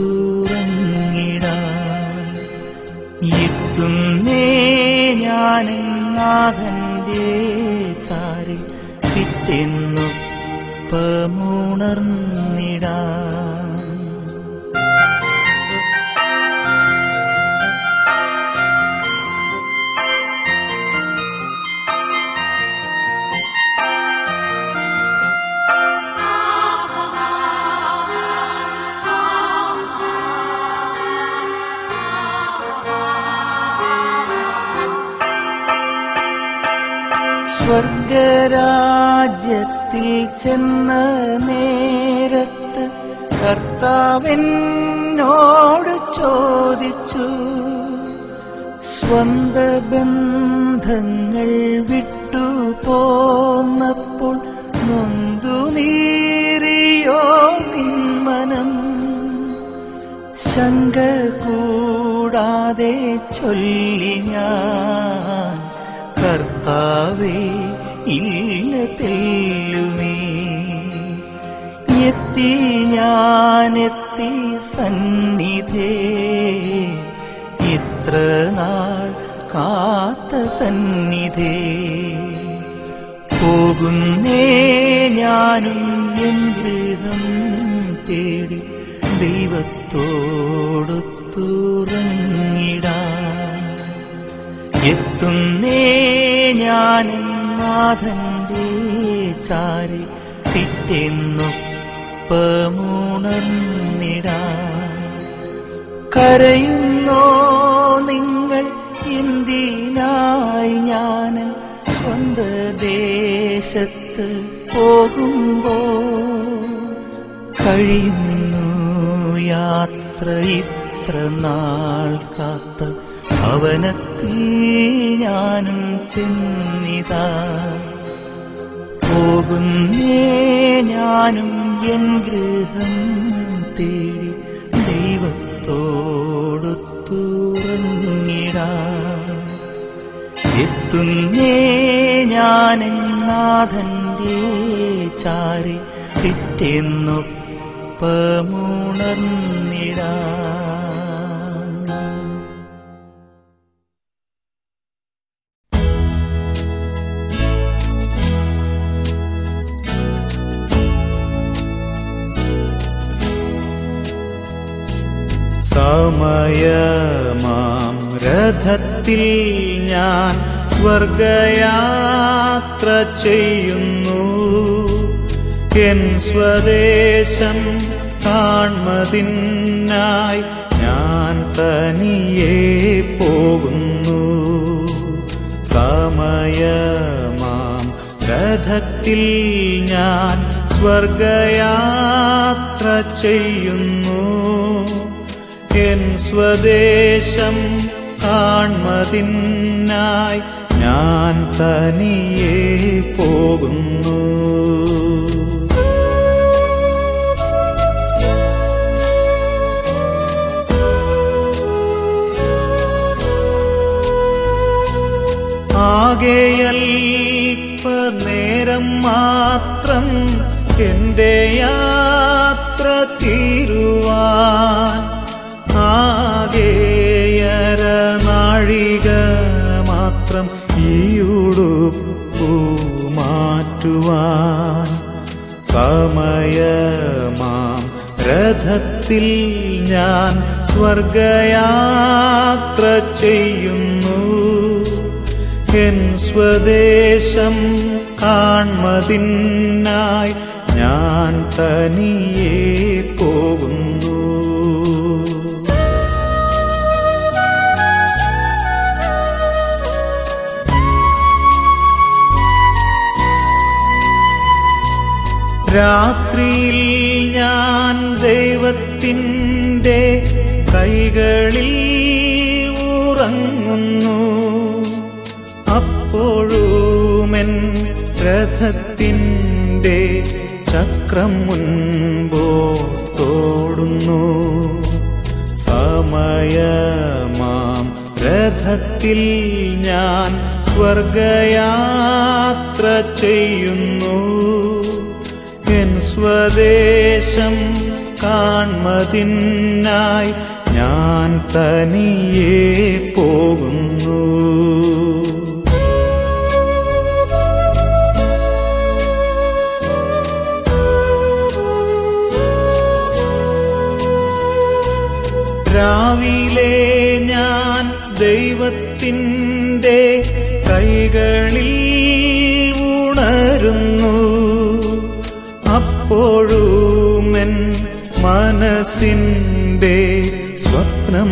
തുറങ്ങിടാൻ എത്തുന്നേ ഞാൻ നാഥന്റെ ചാരി പിറ്റെന്നൊപ്പമുണർന്നിടാൻ സ്വർഗരാജ്യത്തിൽ ചെന്ന നേരത്ത് കർത്താവെന്നോട് ചോദിച്ചു സ്വന്ത ബന്ധങ്ങൾ വിട്ടു പോന്നപ്പോൾ നൊന്തു നീറിയോ നിന്മനം ശങ്ക കൂടാതെ ചൊല്ലി ഞാൻ കർത്താവേ ഇല്ല തെല്ലുമേ എത്തി ഞാനെത്തി സന്നിധേ ഇത്ര നാൾ കാത്ത സന്നിധേ പോകുന്നേ ഞാനും എൻ ഗൃഹം തേടി ദൈവത്തോടൊത്തുറങ്ങിടാം എത്തുന്നേ ഞാൻ നാഥന്റെ ചാരി പിറ്റെന്നൊപ്പമുണർന്നിടാ കരയുന്നോ നിങ്ങൾ എന്തിനായി ഞാൻ സ്വന്ത ദേശത്ത് പോകുമ്പോ കഴിയുന്നു യാത്ര ഇത്ര നാൾ കാത്ത ഭവനത്തിൽ ഞാനും ചെന്നിതാ പോകുന്നേ ഞാനും എൻ ഗൃഹം തേടി ദൈവത്തോടൊത്തുറങ്ങിടാ എത്തുന്നേ ഞാൻ നാഥന്റെ ചാരി പിറ്റെന്നൊപ്പമുണർന്നിടാ സമയമാം രഥത്തിൽ ഞാൻ സ്വർഗയാത്ര ചെയ്യുന്നു എൻ സ്വദേശം കാൺമതിനായി ഞാൻ തനിയെ പോകുന്നു സമയമാം രഥത്തിൽ ഞാൻ സ്വർഗയാത്ര ചെയ്യുന്നു എൻ സ്വദേശം കാൺമതിനായി ഞാൻ തനിയെ പോകുന്നു ആകെയൽപ്പ നേരം മാത്രം എന്റെ യാത്ര തീരുവാൻ ആകെയര നാഴിക മാത്രം ഈയുടുപ്പു മാറ്റുവാൻ സമയമാം രഥത്തിൽ ഞാൻ സ്വർഗയാത്ര ചെയ്യുന്നു എൻ സ്വദേശം കാൺമതിനായി ഞാൻ തനിയെ പോകുന്നു രാത്രിയിൽ ഞാൻ ദൈവത്തിൻ്റെ കൈകളിൽ ഉറങ്ങുന്നു അപ്പോഴുമെൻ രഥത്തിൻ്റെ ചക്രം മുൻപോട്ടോടുന്നു സമയമാം രഥത്തിൽ ഞാൻ സ്വർഗയാത്ര ചെയ്യുന്നു എൻ സ്വദേശം കാൺമതിനായി ഞാൻ തനിയെ പോകുന്നു രാവിലെ ഞാൻ ദൈവത്തിൻ്റെ കൈകളിൽ ഉണരുന്നു അപ്പോഴുമെൻ മനസ്സിൻ്റെ സ്വപ്നം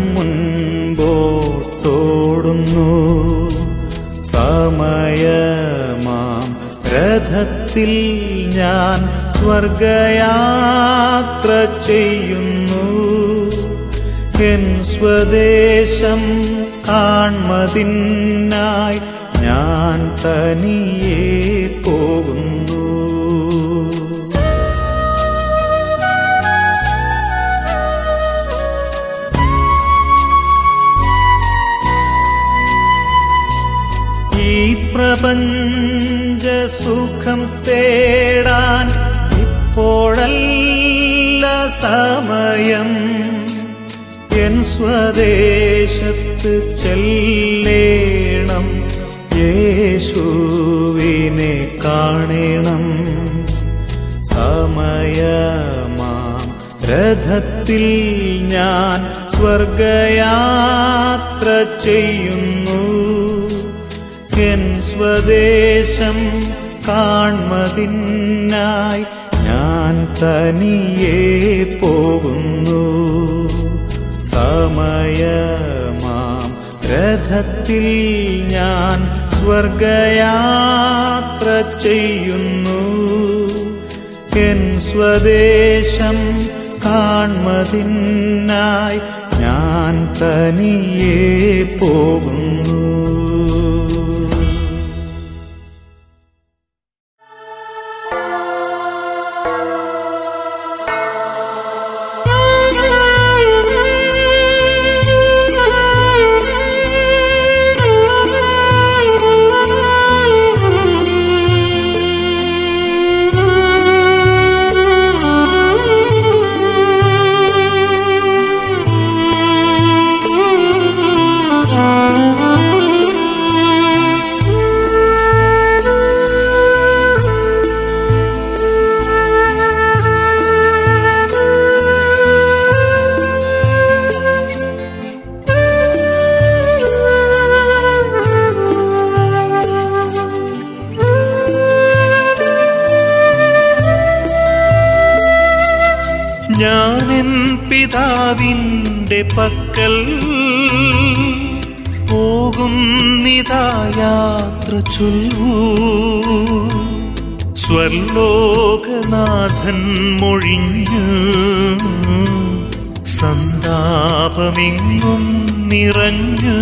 മുൻപോട്ടോടുന്നു സമയമാ രഥത്തിൽ ഞാൻ സ്വർഗയാത്ര ചെയ്യുന്നു എൻ സ്വദേശം കാൺമതിനായി ഞാൻ തനിയെ പോകുന്നു ഈ പ്രപഞ്ച സുഖം തേടാൻ ഇപ്പോഴല്ല സമയം എൻ സ്വദേശത്ത് ചെല്ലേണം യേശുവിനെ കാണണം സമയമാം രഥത്തിൽ ഞാൻ സ്വർഗയാത്ര ചെയ്യുന്നു എൻ സ്വദേശം കാൺമതിനായി ഞാൻ തനിയെ പോകുന്നു സമയമാം രഥത്തിൽ ഞാൻ സ്വർഗയാത്ര ചെയ്യുന്നു എൻ സ്വദേശം കാൺമതിനായി ഞാൻ തനിയെ പോകുന്നു ഞാനെൻ പിതാവിൻ്റെ പക്കൽ പോകുന്നിതാ യാത്ര ചൊല്ലൂ സ്വർലോകനാഥൻ മൊഴിഞ്ഞ് സന്താപമെങ്ങും നിറഞ്ഞ്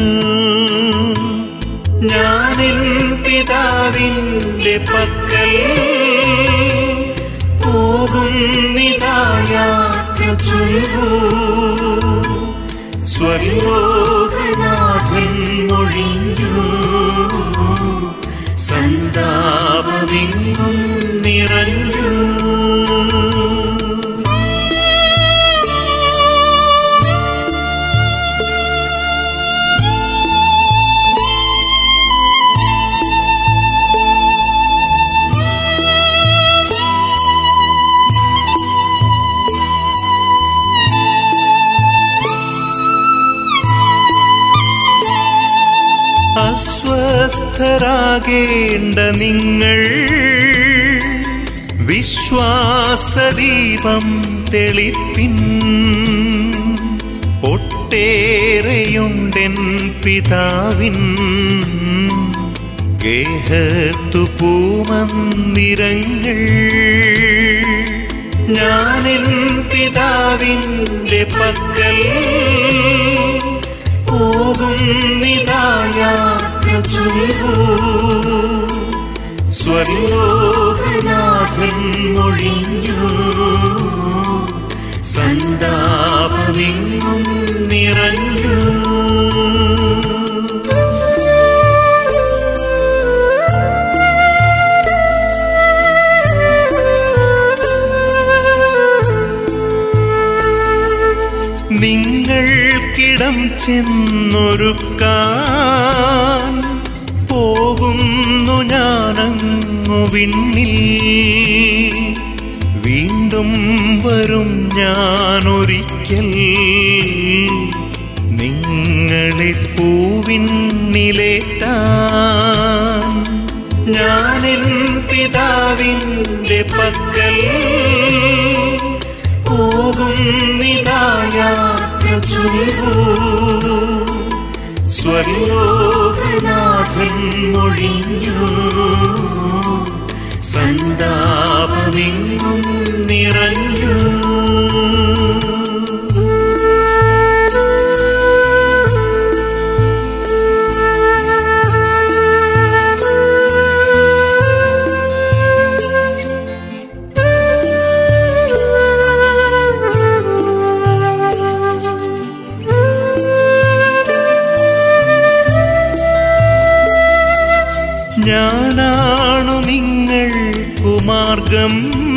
ഞാനെൻ പിതാവിൻ്റെ പക്കൽ പോകുന്നിതാ യാത്ര ചൊല്ലൂ സ്വർലോകനാഥൻ മൊഴിഞ്ഞു സന്താപമെങ്ങും നിറഞ്ഞു അസ്വസ്ഥരാകേണ്ട നിങ്ങൾ വിശ്വാസദീപം തെളിപ്പിൻ ഒട്ടേറെയുണ്ടെൻ പിതാവിൻ ഗേഹത്തു പൂമന്ദിരങ്ങൾ ഞാനെൻ പിതാവിൻ്റെ പക്കൽ പോകുന്നിതായാത്ര ചൊല്ലൂ സ്വർലോകനാഥൻ മൊഴിഞ്ഞു സന്താപമെങ്ങും നിറഞ്ഞു നിങ്ങൾക്കിടം ചെന്നൊരുക്കാൻ പോകുന്നു ഞാനങ്ങു വിണ്ണിൽ വീണ്ടും വരും ഞാനൊരിക്കൽ നിങ്ങളെ പൂവിണ്ണിലേറ്റാൻ ഞാനെൻ പിതാവിൻ്റെ പക്കൽ പോകുന്നിതായാത്ര ചൊല്ലൂ സ്വർലോകനാഥൻ മൊഴിഞ്ഞു സന്താപമെങ്ങും നിറഞ്ഞു ഞാനാണു നിങ്ങൾക്കു മാർഗം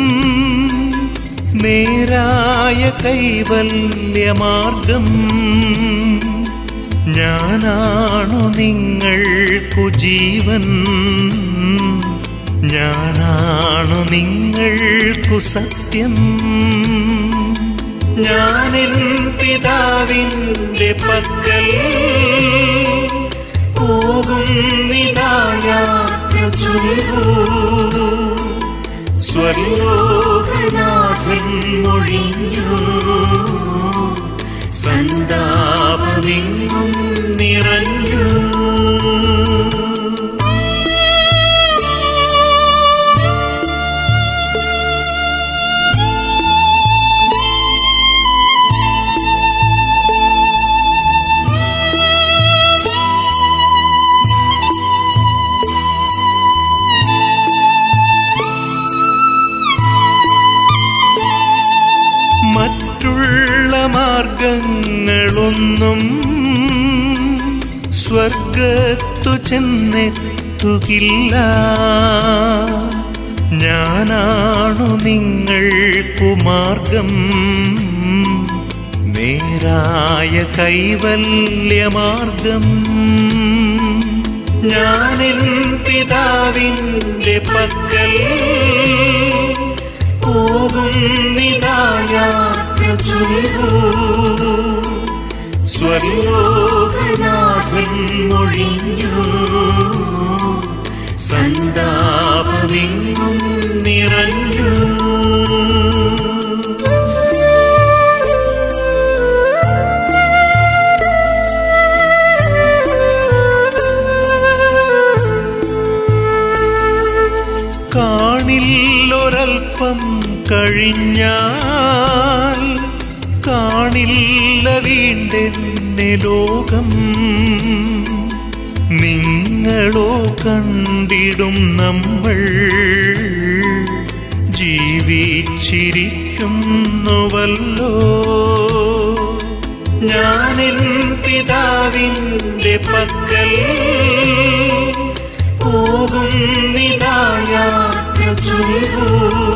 നേരായ കൈവല്യമാർഗം ഞാനാണു നിങ്ങൾക്കു ജീവൻ ഞാനാണു നിങ്ങൾക്കു സത്യം ഞാനെൻ പിതാവിൻ്റെ പക്കൽ പോകുന്നിതായാത്ര ചൊല്ലൂ സ്വർലോകനാഥൻ മൊഴിഞ്ഞു സന്താപമെങ്ങും നിറഞ്ഞു മറ്റുള്ള മാർഗങ്ങളൊന്നും സ്വർഗത്തു ചെന്നെത്തുകില്ല ഞാനാണു നിങ്ങൾക്കു മാർഗം നേരായ കൈവല്യമാർഗം ഞാനെൻ പിതാവിൻ്റെ പക്കൽ പോകുന്നിതായാത്ര ചൊല്ലൂ സ്വർലോകനാഥൻ മൊഴിഞ്ഞു സന്താപമെങ്ങും നിറഞ്ഞു കാണില്ലൊരൽപ്പം കഴിഞ്ഞാൽ കാണില്ല വീണ്ടെന്നെ ലോകം നിങ്ങളോ കണ്ടിടും നമ്മൾ ജീവിച്ചിരിക്കുന്നുവല്ലോ ഞാനെൻ പിതാവിൻ്റെ പക്കൽ പോകുന്നിതായാത്ര ചൊല്ലൂ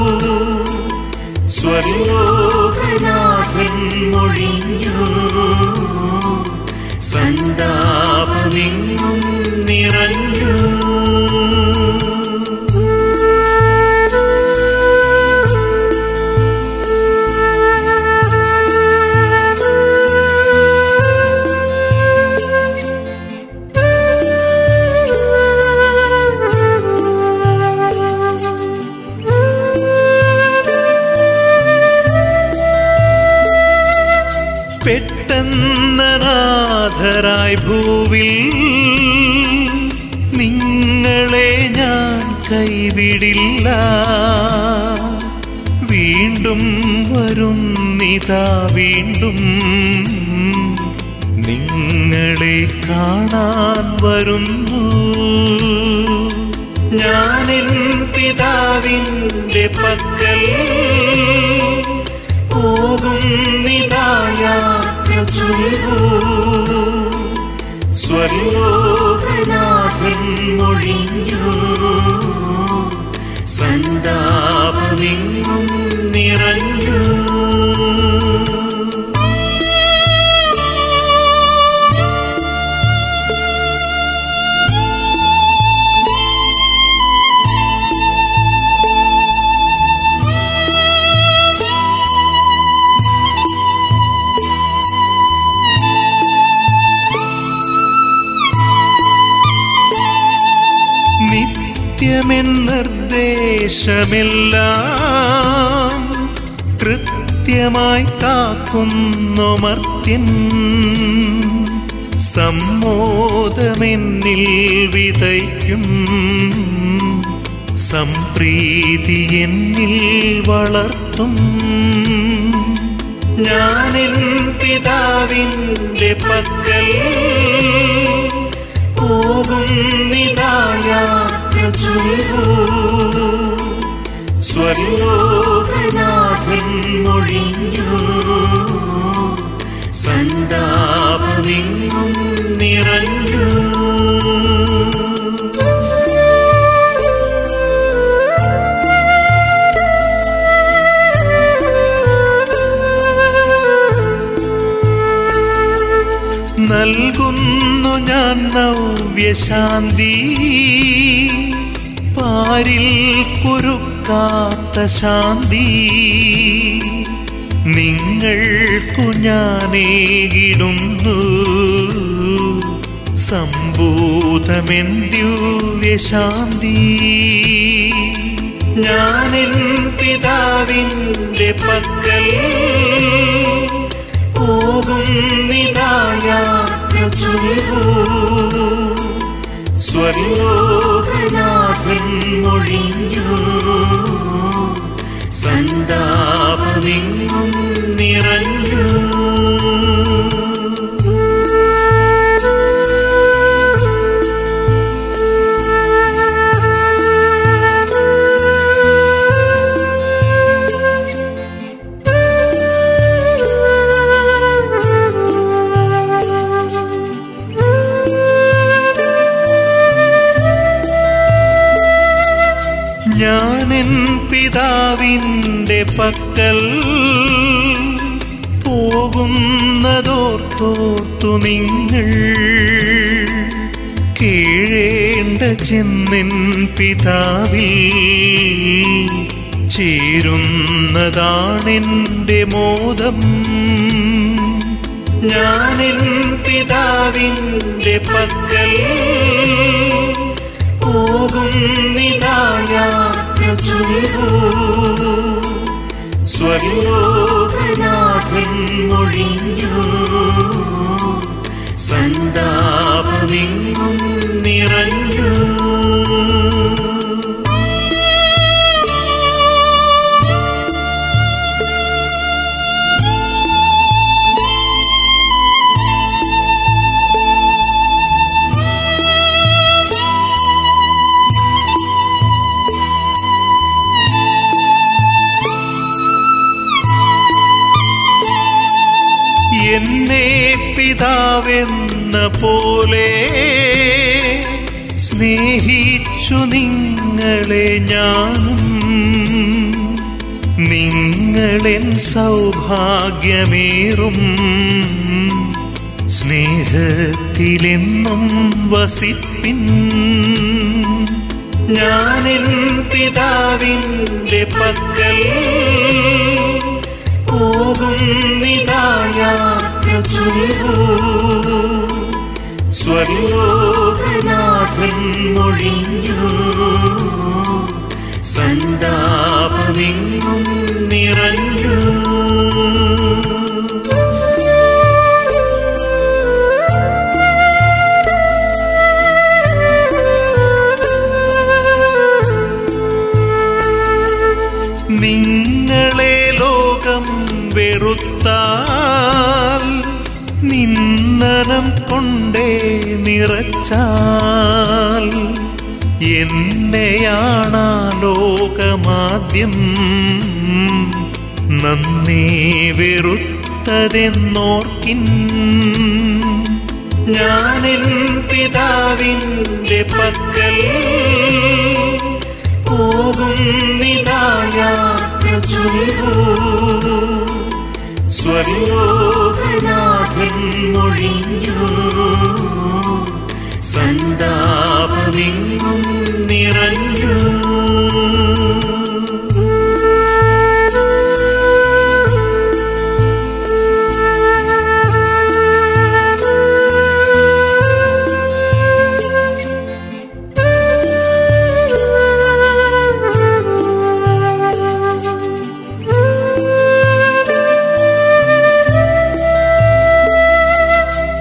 സ്വർലോകനാഥൻ മൊഴിഞ്ഞു സന്താപമെങ്ങും നിറഞ്ഞു പെട്ടെന്നനാഥരായി ഭൂവിൽ നിങ്ങളെ ഞാൻ കൈവിടില്ല വീണ്ടും വരുന്നിതാ വീണ്ടും നിങ്ങളെ കാണാൻ വരുന്നു ഞാനെൻ പിതാവിൻ്റെ പക്കൽ പോകുന്നിതായാത്ര ചൊല്ലൂ സ്വർലോകനാഥൻ മൊഴിഞ്ഞു സന്താപമെങ്ങും നിറഞ്ഞു നിത്യമെൻ നിർദ്ദേശമെല്ലാം കൃത്യമായി കാക്കുന്നു മർത്യൻ സമ്മോദമെന്നിൽ വിതയ്ക്കും സംപ്രീതി എന്നിൽ വളർത്തും ഞാനെൻ പിതാവിൻ്റെ പക്കൽ പോകുന്നിതായാത്ര ചൊല്ലൂ സ്വർലോകനാഥൻ മൊഴിഞ്ഞു സന്താപമെങ്ങും നിറഞ്ഞു നൽകുന്നു ഞാൻ നവ്യശാന്തി പാരിൽ കുരുക്കാത്ത ശാന്തി നിങ്ങൾക്കു ഞാനേകിടുന്നു സംഭൂതമെൻ ദിവ്യശാന്തി ഞാനെൻ പിതാവിൻ്റെ പക്കൽ പോകുന്നിതായാത്ര ചൊല്ലൂ സ്വർലോകനാഥൻ മൊഴിഞ്ഞു സന്താപമെങ്ങും നിറഞ്ഞു ഞാനെൻ പിതാവിൻ്റെ പക്കൽ പോകുന്നതോർത്തോർത്തു നിങ്ങൾ കീഴേണ്ട ചെന്നിൻ പിതാവിൽ ചേരുന്നതാണെൻ്റെ മോദം ഞാനെൻ പിതാവിൻ്റെ പക്കൽ പോകുന്നിതായാത്ര ചൊല്ലൂ സ്വർലോകനാഥൻ മൊഴിഞ്ഞു സന്താപമെങ്ങും നിറഞ്ഞു എന്നെ പിതാവെന്ന പോലെ സ്നേഹിച്ചു നിങ്ങളെ ഞാനും നിങ്ങളെൻ സൗഭാഗ്യമേറും സ്നേഹത്തിലെന്നും വസിപ്പിൻ ഞാനെൻ പിതാവിൻ്റെ പക്കൽ പോകുന്നിതായാത്ര ചൊല്ലൂ സ്വർലോകനാഥൻ മൊഴിഞ്ഞു സന്താപമെങ്ങും നിറഞ്ഞു നിങ്ങളെ ലോകം വെറുത്താൽ നിന്നരം കൊണ്ടേ നിറച്ചാൽ എന്നെയാണാ ലോകമാദ്യം നന്നേ വെറുത്തതെന്നോർക്കിൻ ഞാനെൻ പിതാവിൻ്റെ പക്കൽ പോകുന്നിതായാത്ര ചൊല്ലൂ സ്വർലോകനാഥൻ മൊഴിഞ്ഞു സന്താപമെങ്ങും നിറഞ്ഞു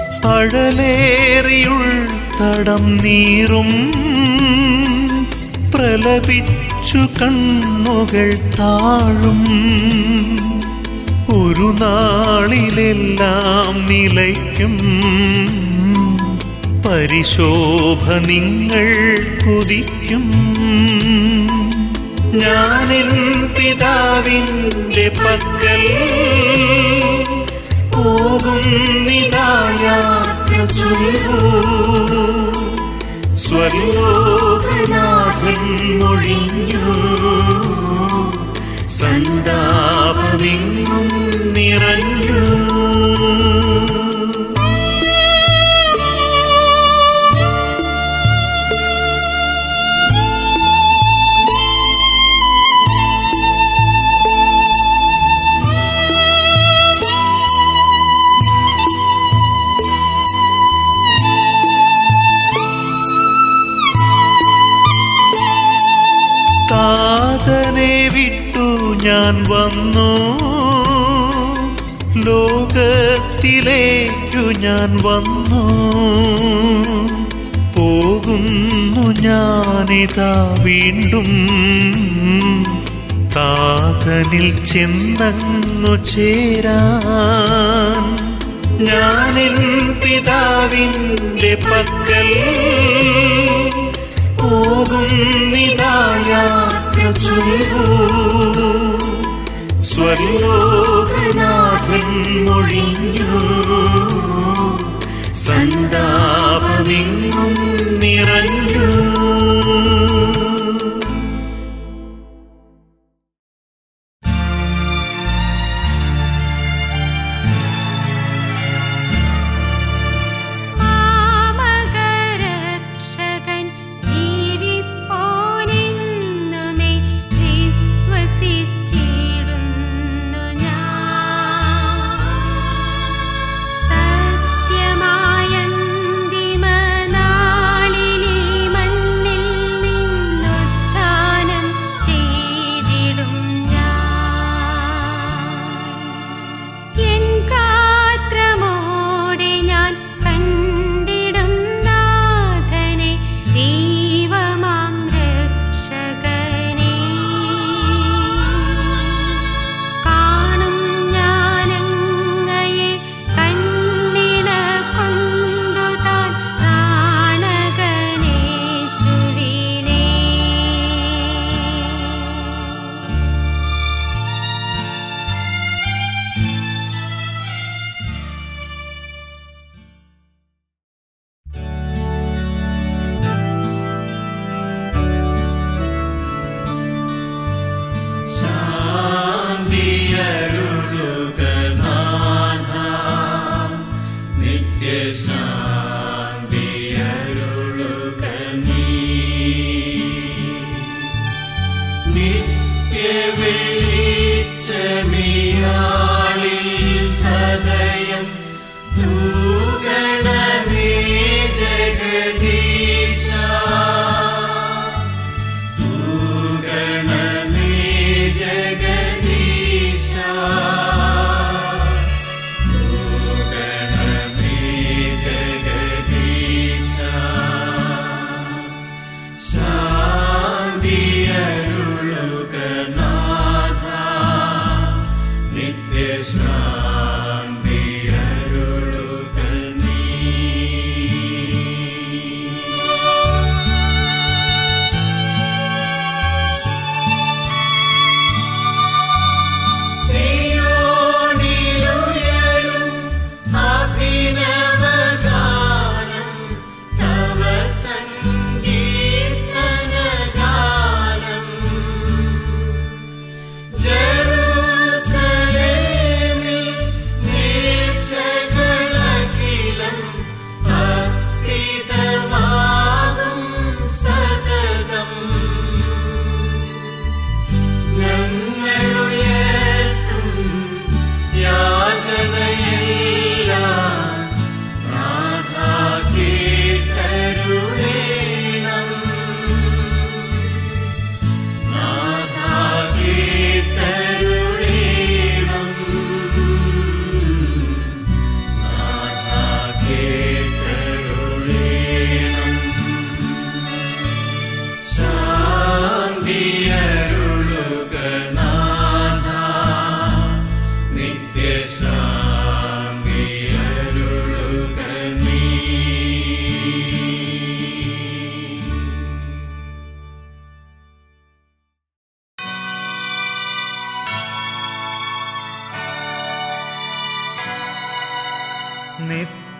അഴലേറിയുൾ തടം നീറും പ്രലപിച്ചു കണ്ണുകൾ താഴും ഒരു നാളിലെല്ലാം നിലയ്ക്കും പരിശോഭ നിങ്ങൾ കുതിക്കും ഞാനെൻ പിതാവിൻ്റെ പക്കൽ പോകുന്നിതായാത്ര ചൊല്ലൂ സ്വർലോകനാഥൻ മൊഴിഞ്ഞു സന്താപമെങ്ങും നിറഞ്ഞു താതനെ വിട്ടു ഞാൻ വന്നു ലോകത്തിലേക്കു ഞാൻ വന്നു പോകുന്നു ഞാനിതാ വീണ്ടും താതനിൽ ചെന്നങ്ങു ചേരാൻ ഞാനെൻ പിതാവിൻ്റെ പക്കൽ പോകുന്നിതായാത്ര ചൊല്ലൂ സ്വർലോകനാഥൻ മൊഴിഞ്ഞു സന്താപമെങ്ങും നിറഞ്ഞു മാമകരക്ഷകൻ ജീവിപ്പോനെന്നുമേ വിശ്വസിച്ചിടുന്നു ഞാൻ സത്യമായന്തിമനാളിലെ മൻ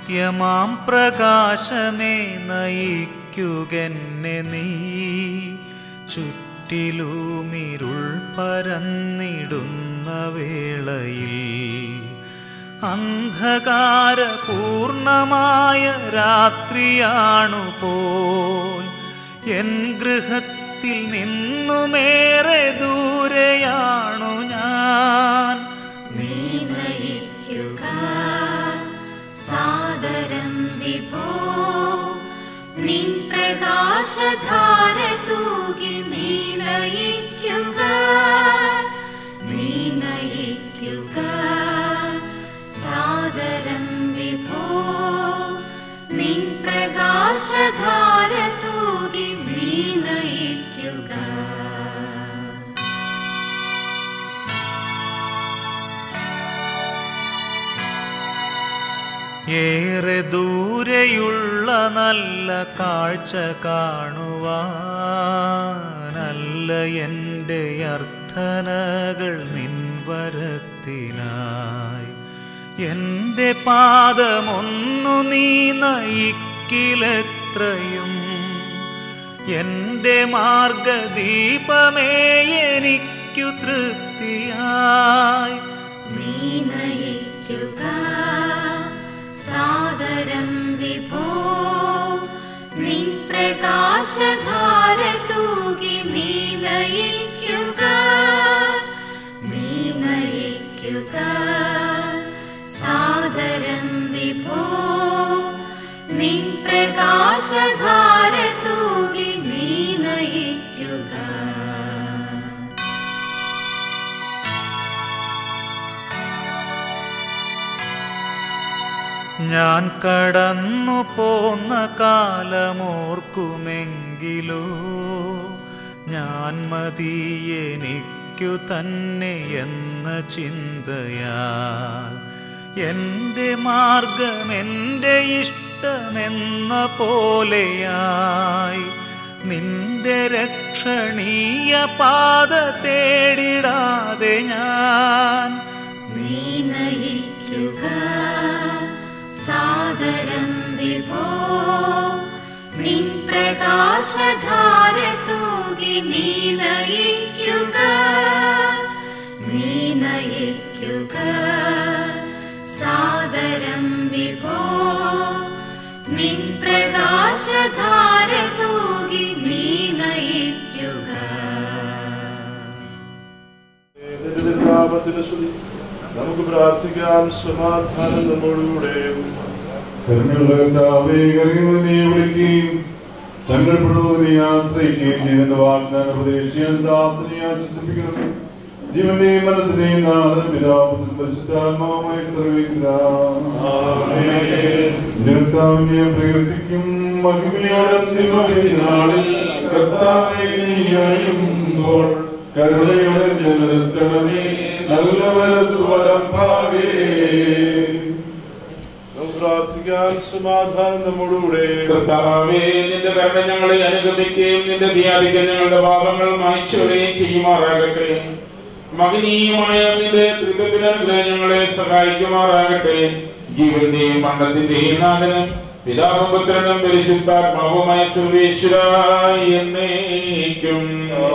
നിത്യമാം പ്രകാശമേ നയിക്കുകെന്നെ നീ ചുറ്റിലുമിരുൾ പരന്നിടുന്ന വേളയിൽ അന്ധകാരപൂർണമായ രാത്രിയാണു പോൽ എൻ ഗൃഹത്തിൽ നിന്നുമേറെ ദൂരെയാണു ഞാൻ നീ നയിക്കുക സാദരം വിഭോ നിൻ പ്രകാശധാര തൂകി നീ നയിക്കുക നീ നയിക്കുക സാദരം വിഭോ നിൻ പ്രകാശധാര തൂകി നീ നയിക്കുക ഏറെ ദൂരെയുള്ള നല്ല കാഴ്ച കാണുവാനല്ല എൻ്റെ അർത്ഥനകൾ നിൻവരത്തിനായി എൻ്റെ പാദമൊന്നു നീ നയിക്കിലെത്രയും എൻ്റെ മാർഗദീപമേ എനിക്കു തൃപ്തിയായി നീ നയിക്കുക സാദരം വിഭോ നിൻ പ്രകാശധാര തൂകി നീ നയിക്കുക നീ നയിക്കുക സാദരം വിഭോ നിൻ പ്രകാശധാര തൂകി നീ നയിക്കുക ഞാൻ കടന്നു പോന്ന കാലമോർക്കുമെങ്കിലോ ഞാൻ മതി എനിക്കു തന്നെ എന്ന ചിന്തയാൽ എൻ്റെ മാർഗം എൻ്റെ ഇഷ്ടമെന്ന പോലെയായി നിന്റെ രക്ഷണീയ പാത തേടിടാതെ ഞാൻ നീ നയിക്കുക സാദരം വിഭോ നിൻ പ്രകാശധാര തൂകി നീ നയിക്കുക നീ നയിക്കുക സാദരം വിഭോ നിൻ പ്രകാശധാര തൂകി നീ നയിക്കുക നിന്റെ തിരുനാമത്തിന് സ്തുതി. നമുക്ക് പ്രാർത്ഥിക്കാം സമാധാനം നമ്മോടുകൂടെ കരുണയുള്ള കർത്താവേ, കരയുന്നത് നീ വിളിക്കുകയും സങ്കടപ്പെടുന്നത് നീ ആശ്രയിക്കുകയും ചെയ്യുന്ന വാഗ്ദാന പ്രതീക്ഷയാൽ ദാസനെ ആശ്വസിപ്പിക്കണം ജീവന്റെയും മരണത്തിന്റെയും നാഥൻ പിതാപുത്രൻ പരിശുദ്ധാത്മാവുമായി സർവീസിനെ പ്രകൃതിക്കും മഹിമയോടെ നാളിൽ കർത്താവെ നീ അണിയുമ്പോൾ കരുണയോടെ നിലനിർത്തണമേ നല്ലവരത്തു വലഭാവേ നമുക്ക് പ്രാർത്ഥിക്കാം സമാധാനം നമ്മോടുകൂടെ കർത്താവേ നിന്റെ കരുണ ഞങ്ങളെ അനുഗമിക്കുകയും നിന്റെ ധ്യാനിക്ക് ഞങ്ങളുടെ പാപങ്ങൾ മായ്ച്ചുകളയും ചെയ്യുമാറാകട്ടെ മകനീയമായ നിന്റെ ത്രികത്തിന് അനുഗ്രഹം ഞങ്ങളെ സഹായിക്കുമാറാകട്ടെ ജീവന്റെയും മണ്ണത്തിന്റെയും നാഥനും പിതാവും പുത്രനും പരിശുദ്ധാത്മാവുമായ സർവേശ്വര എന്നേക്കും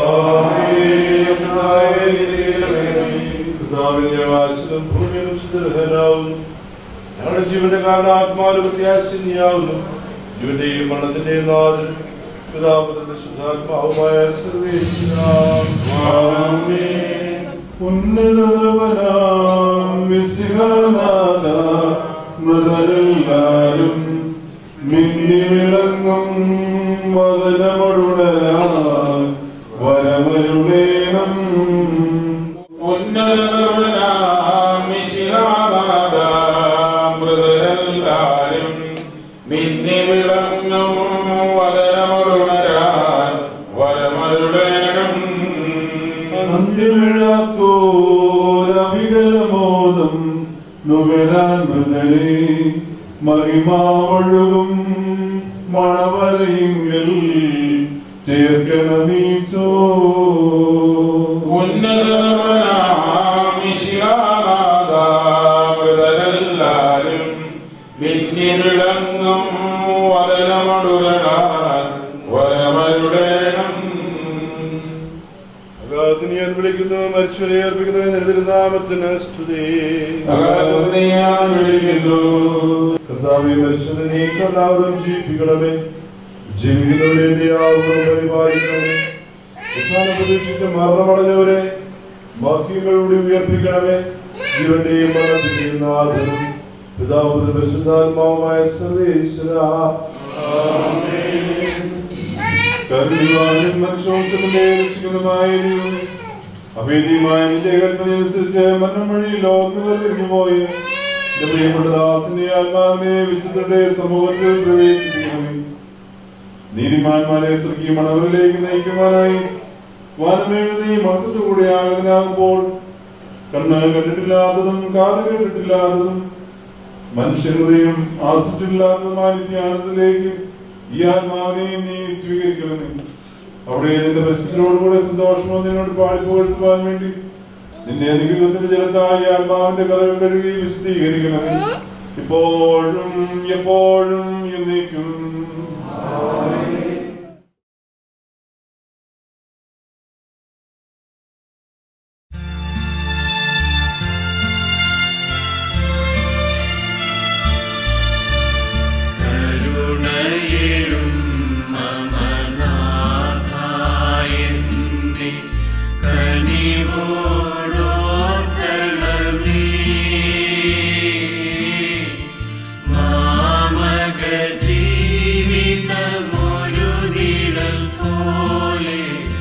കർത്താവിന്റെ വാസനം ഭൂമിയിലും സുദൃഢനാവുന്നു ഞങ്ങളുടെ ജീവന്റെ കാരണം ആത്മാവിന് പ്രത്യാശനിയാവുന്നു ജീവന്റെയും മരണത്തിന്റെയും നാഥൻ പിതാപുത്രന്റെ ശുദ്ധാത്മാവുമായ സർവേശ്വരാം ഉന്നതനാം വിശിഖനാഥ മൃതരെല്ലാരും മിന്നി വിളങ്ങും വദനമൊടുണരാൻ വരമരുളേണം മൃതരെല്ലാരും മിന്നി വിളങ്ങും വദനമൊടുണരാൻ വരമരുളേണം അന്ത്യമിഴാത്തോരവികലമോദം നുകരാൻ മൃതരെ മഹിമാവൊഴുകും മണവരയിങ്കിൽ ചേർക്കണമീശോ മൃതരെല്ലാരും മിന്നി സകലത്തിന് ഞാൻ വിളിക്കുന്നു മരിച്ചവരെ അർപ്പിക്കുന്നവരെ തിരുനാമത്തിന് സ്തുതി അകാലത്തെ ഞാൻ വിളിക്കുന്നു കർത്താവെ മരിച്ചവരെ നീ എല്ലാവരും ജീവിപ്പിക്കണമേ ജീവിക്കുന്നവരെ നീ ആവുന്നു പരിപാലിക്കണമേ ഉത്ഥാനം പ്രതീക്ഷിച്ച് മരണമടഞ്ഞവരെ ബാക്കികളുടെ ഉയർപ്പിക്കണമേ ജീവന്റെയും മരണത്തിന്റെയും നാഥനും പിതാവ് പരിശുദ്ധാത്മാവുമായ സർവേശ്വര കരുണാനും മനുഷ്യവംശത്തിന്റെ രക്ഷിക്കുന്നതുമായ ദൈവമേ, അഭേദ്യമായ നിന്റെ കൽപ്പനയനുസരിച്ച് മരണം വഴി ലോകത്തിൽ പോയി എന്റെ പ്രിയപ്പെട്ട ദാസിന്റെ ആത്മാവിനെ വിശുദ്ധരുടെ സമൂഹത്തിൽ പ്രവേശിപ്പിക്കണമേ നീതിമാന്മാരെ സ്വർഗീയമണവരിലേക്ക് നയിക്കുവാനായി വാനമേഴുന്ന ഈ മഹത്വത്തോടെ ആഗതനാകുമ്പോൾ കണ്ണ് കണ്ടിട്ടില്ലാത്തതും കാത് കേട്ടിട്ടില്ലാത്തതും മനുഷ്യഹൃദയം ആസിച്ചിട്ടില്ലാത്തതുമായ നിത്യാനന്ദത്തിലേക്ക് ഈ ആത്മാവിനെ നീ സ്വീകരിക്കണമേ അവിടെ നിന്റെ പരിശുദ്ധരോടുകൂടെ സന്തോഷമോ നിന്നോട് പാടിപ്പുകഴ്ത്തുവാൻ വേണ്ടി നിന്റെ അനുഗ്രഹത്തിന്റെ ജലത്തായി ആത്മാവിന്റെ കഥകൾ കഴുകി വിശദീകരിക്കണമേ ഇപ്പോഴും എപ്പോഴും എന്നേക്കും കരുണയേഴും മമനാഥായെന്നെ കനിവോടോർക്കണമേ. മാമക ജീവിതമൊരു നിഴൽ പോലെ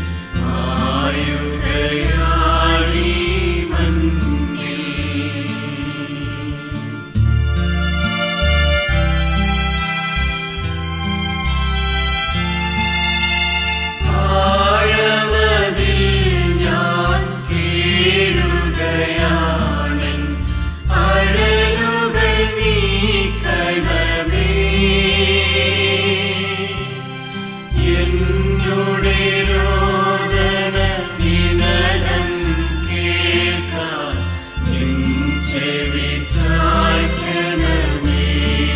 മായുകയാണീ മണ്ണിൽ ആഴമതിൽ ഞാൻ കീഴുകയാണെൻ അഴലുകൾ നീക്കണമേ എന്നുടെ രോദന നിനദം കേൾക്കാൻ നിൻ ചെവി ചായ്ക്കണമേ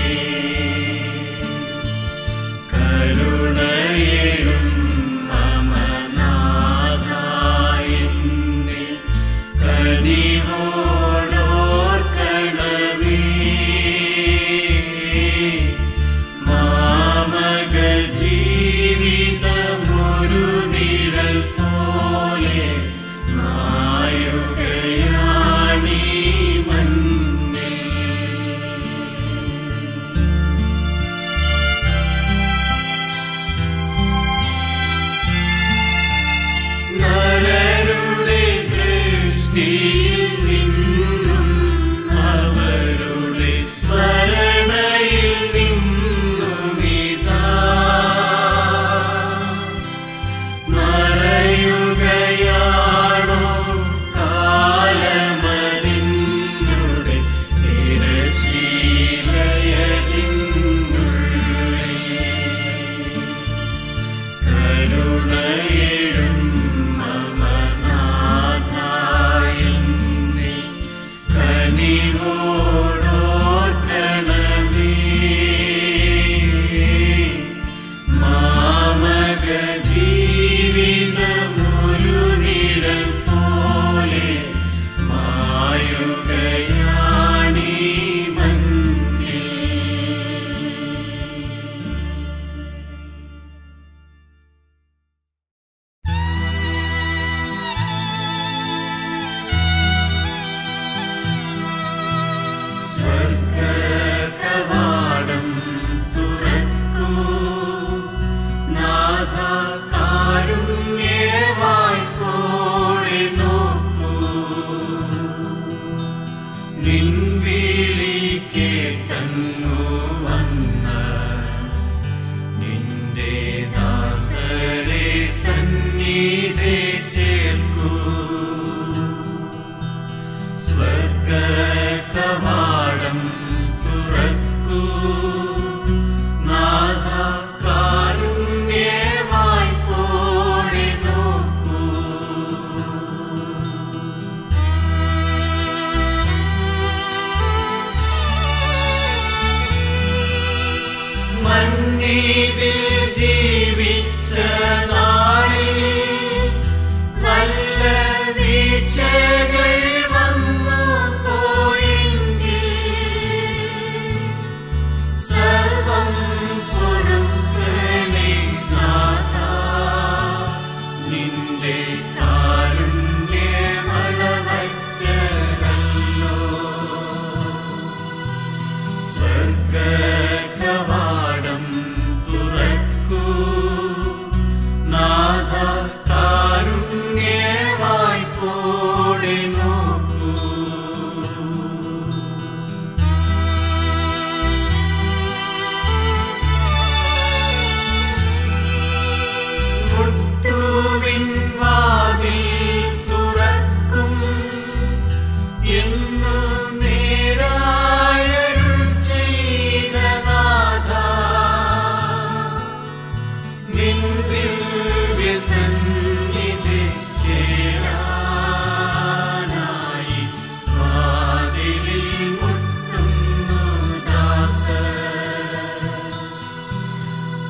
കരുണയേഴും മമനാഥായെന്നെ കനിവോടോർക്കണമേ. മാമക ജീവിതമൊരു നിഴൽ പോലെ മായുകയാണീ മണ്ണിൽ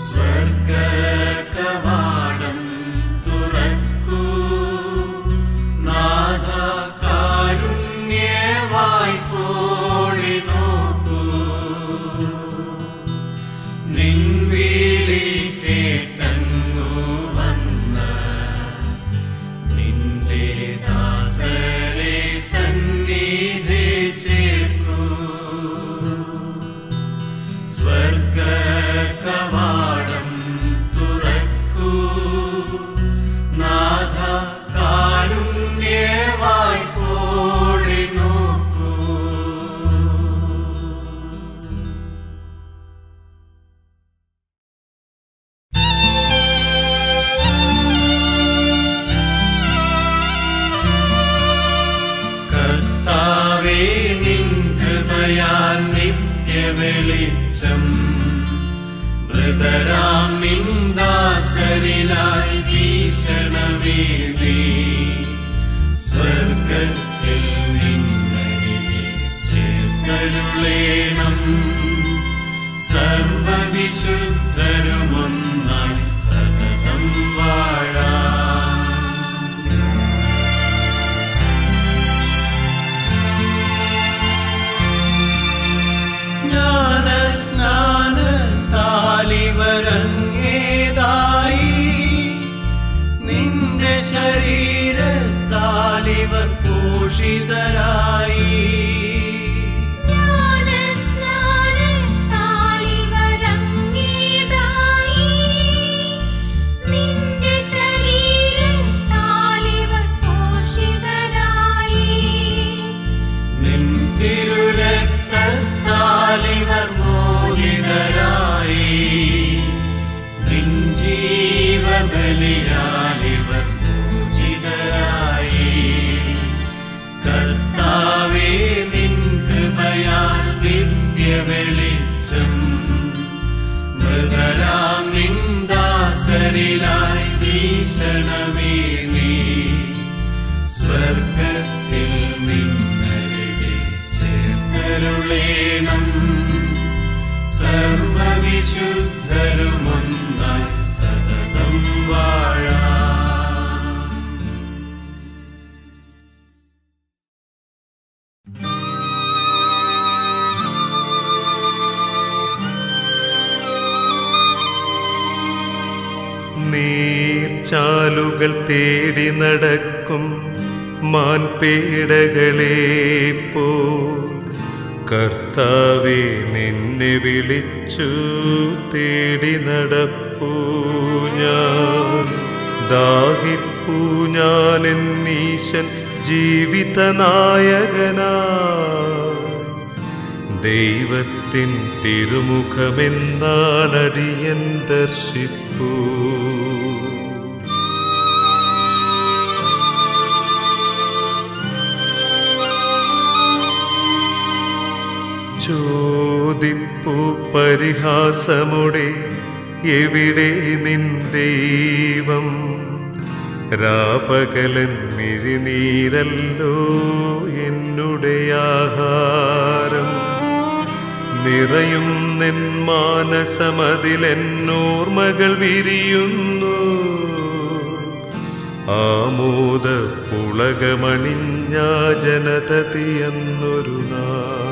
സ്വർഗകവാടം തുറക്കൂ നാഥ കാരുണ്യവായി പോഴി നോക്കൂ നിൻ വിളി കേട്ടങ്ങു വന്ന നിന്റെ ദാസരെ സന്നിധി ചേർക്കൂ സ്വർഗകവാടം തുറക്കൂ നാഥ കാരുണ്യവായി പോഴി നോക്കൂ കർത്താവേ നിൻ കൃപയാൽ നിത്യവെളിച്ചം മൃതരാം നിന്ദാസരിലായി വീശണമേ നീ സ്വർഗത്തിൽ നിന്നരികെ ചേർത്തരുളേണം സർവവിശുദ്ധരുമൊന്നായി സതതം വാഴാം ജ്ഞാനസ്നാനത്താലിവരങ്ങേതായി നിന്റെ ശരീരത്താലിവർ പോഷിതരായി നിന്റെ ശരീരത്താലിവർ പോഷിതരായി നിൻ തിരുരക്തത്താലിവർ മോചിതരായി നിൻ ജീവബലിയാലിവർ മോചിതരായി കർത്താവേ നിൻ കൃപയാൽ നിത്യവെളിച്ചം മൃതരാം നിന്ദാസരിലായി വീശണമേ നീ സ്വർഗത്തിൽ നിന്നരികെ ചേർത്തരുളേണം സർവവിശുദ്ധരുമൊന്നായി സതതം വാഴാം നീർച്ചാലുകൾ തേടി നടക്കും മാൻപേടകളെ പോ കർത്താവെ നിന്നെ വിളിച്ചു തേടി നടപ്പൂ ഞാൻ ദാഹിപ്പൂ ഞാൻ എന്നീശൻ ജീവിതനായകനാ ദൈവത്തിൻ തിരുമുഖമെന്നാലടിയൻ ദർശിപ്പൂ ചോദിപ്പൂ പരിഹാസമുടെ എവിടെ നിൻ ദൈവം രാപകലൻ മിഴിനീരല്ലോ എന്നുടെ ആഹാരം നിറയും നെൻ മാനസമതിലെന്നോർമകൾ വിരിയുന്നു ആമോദ പുളകമണിഞ്ഞ ജനതതിയെന്നൊരു നാൾ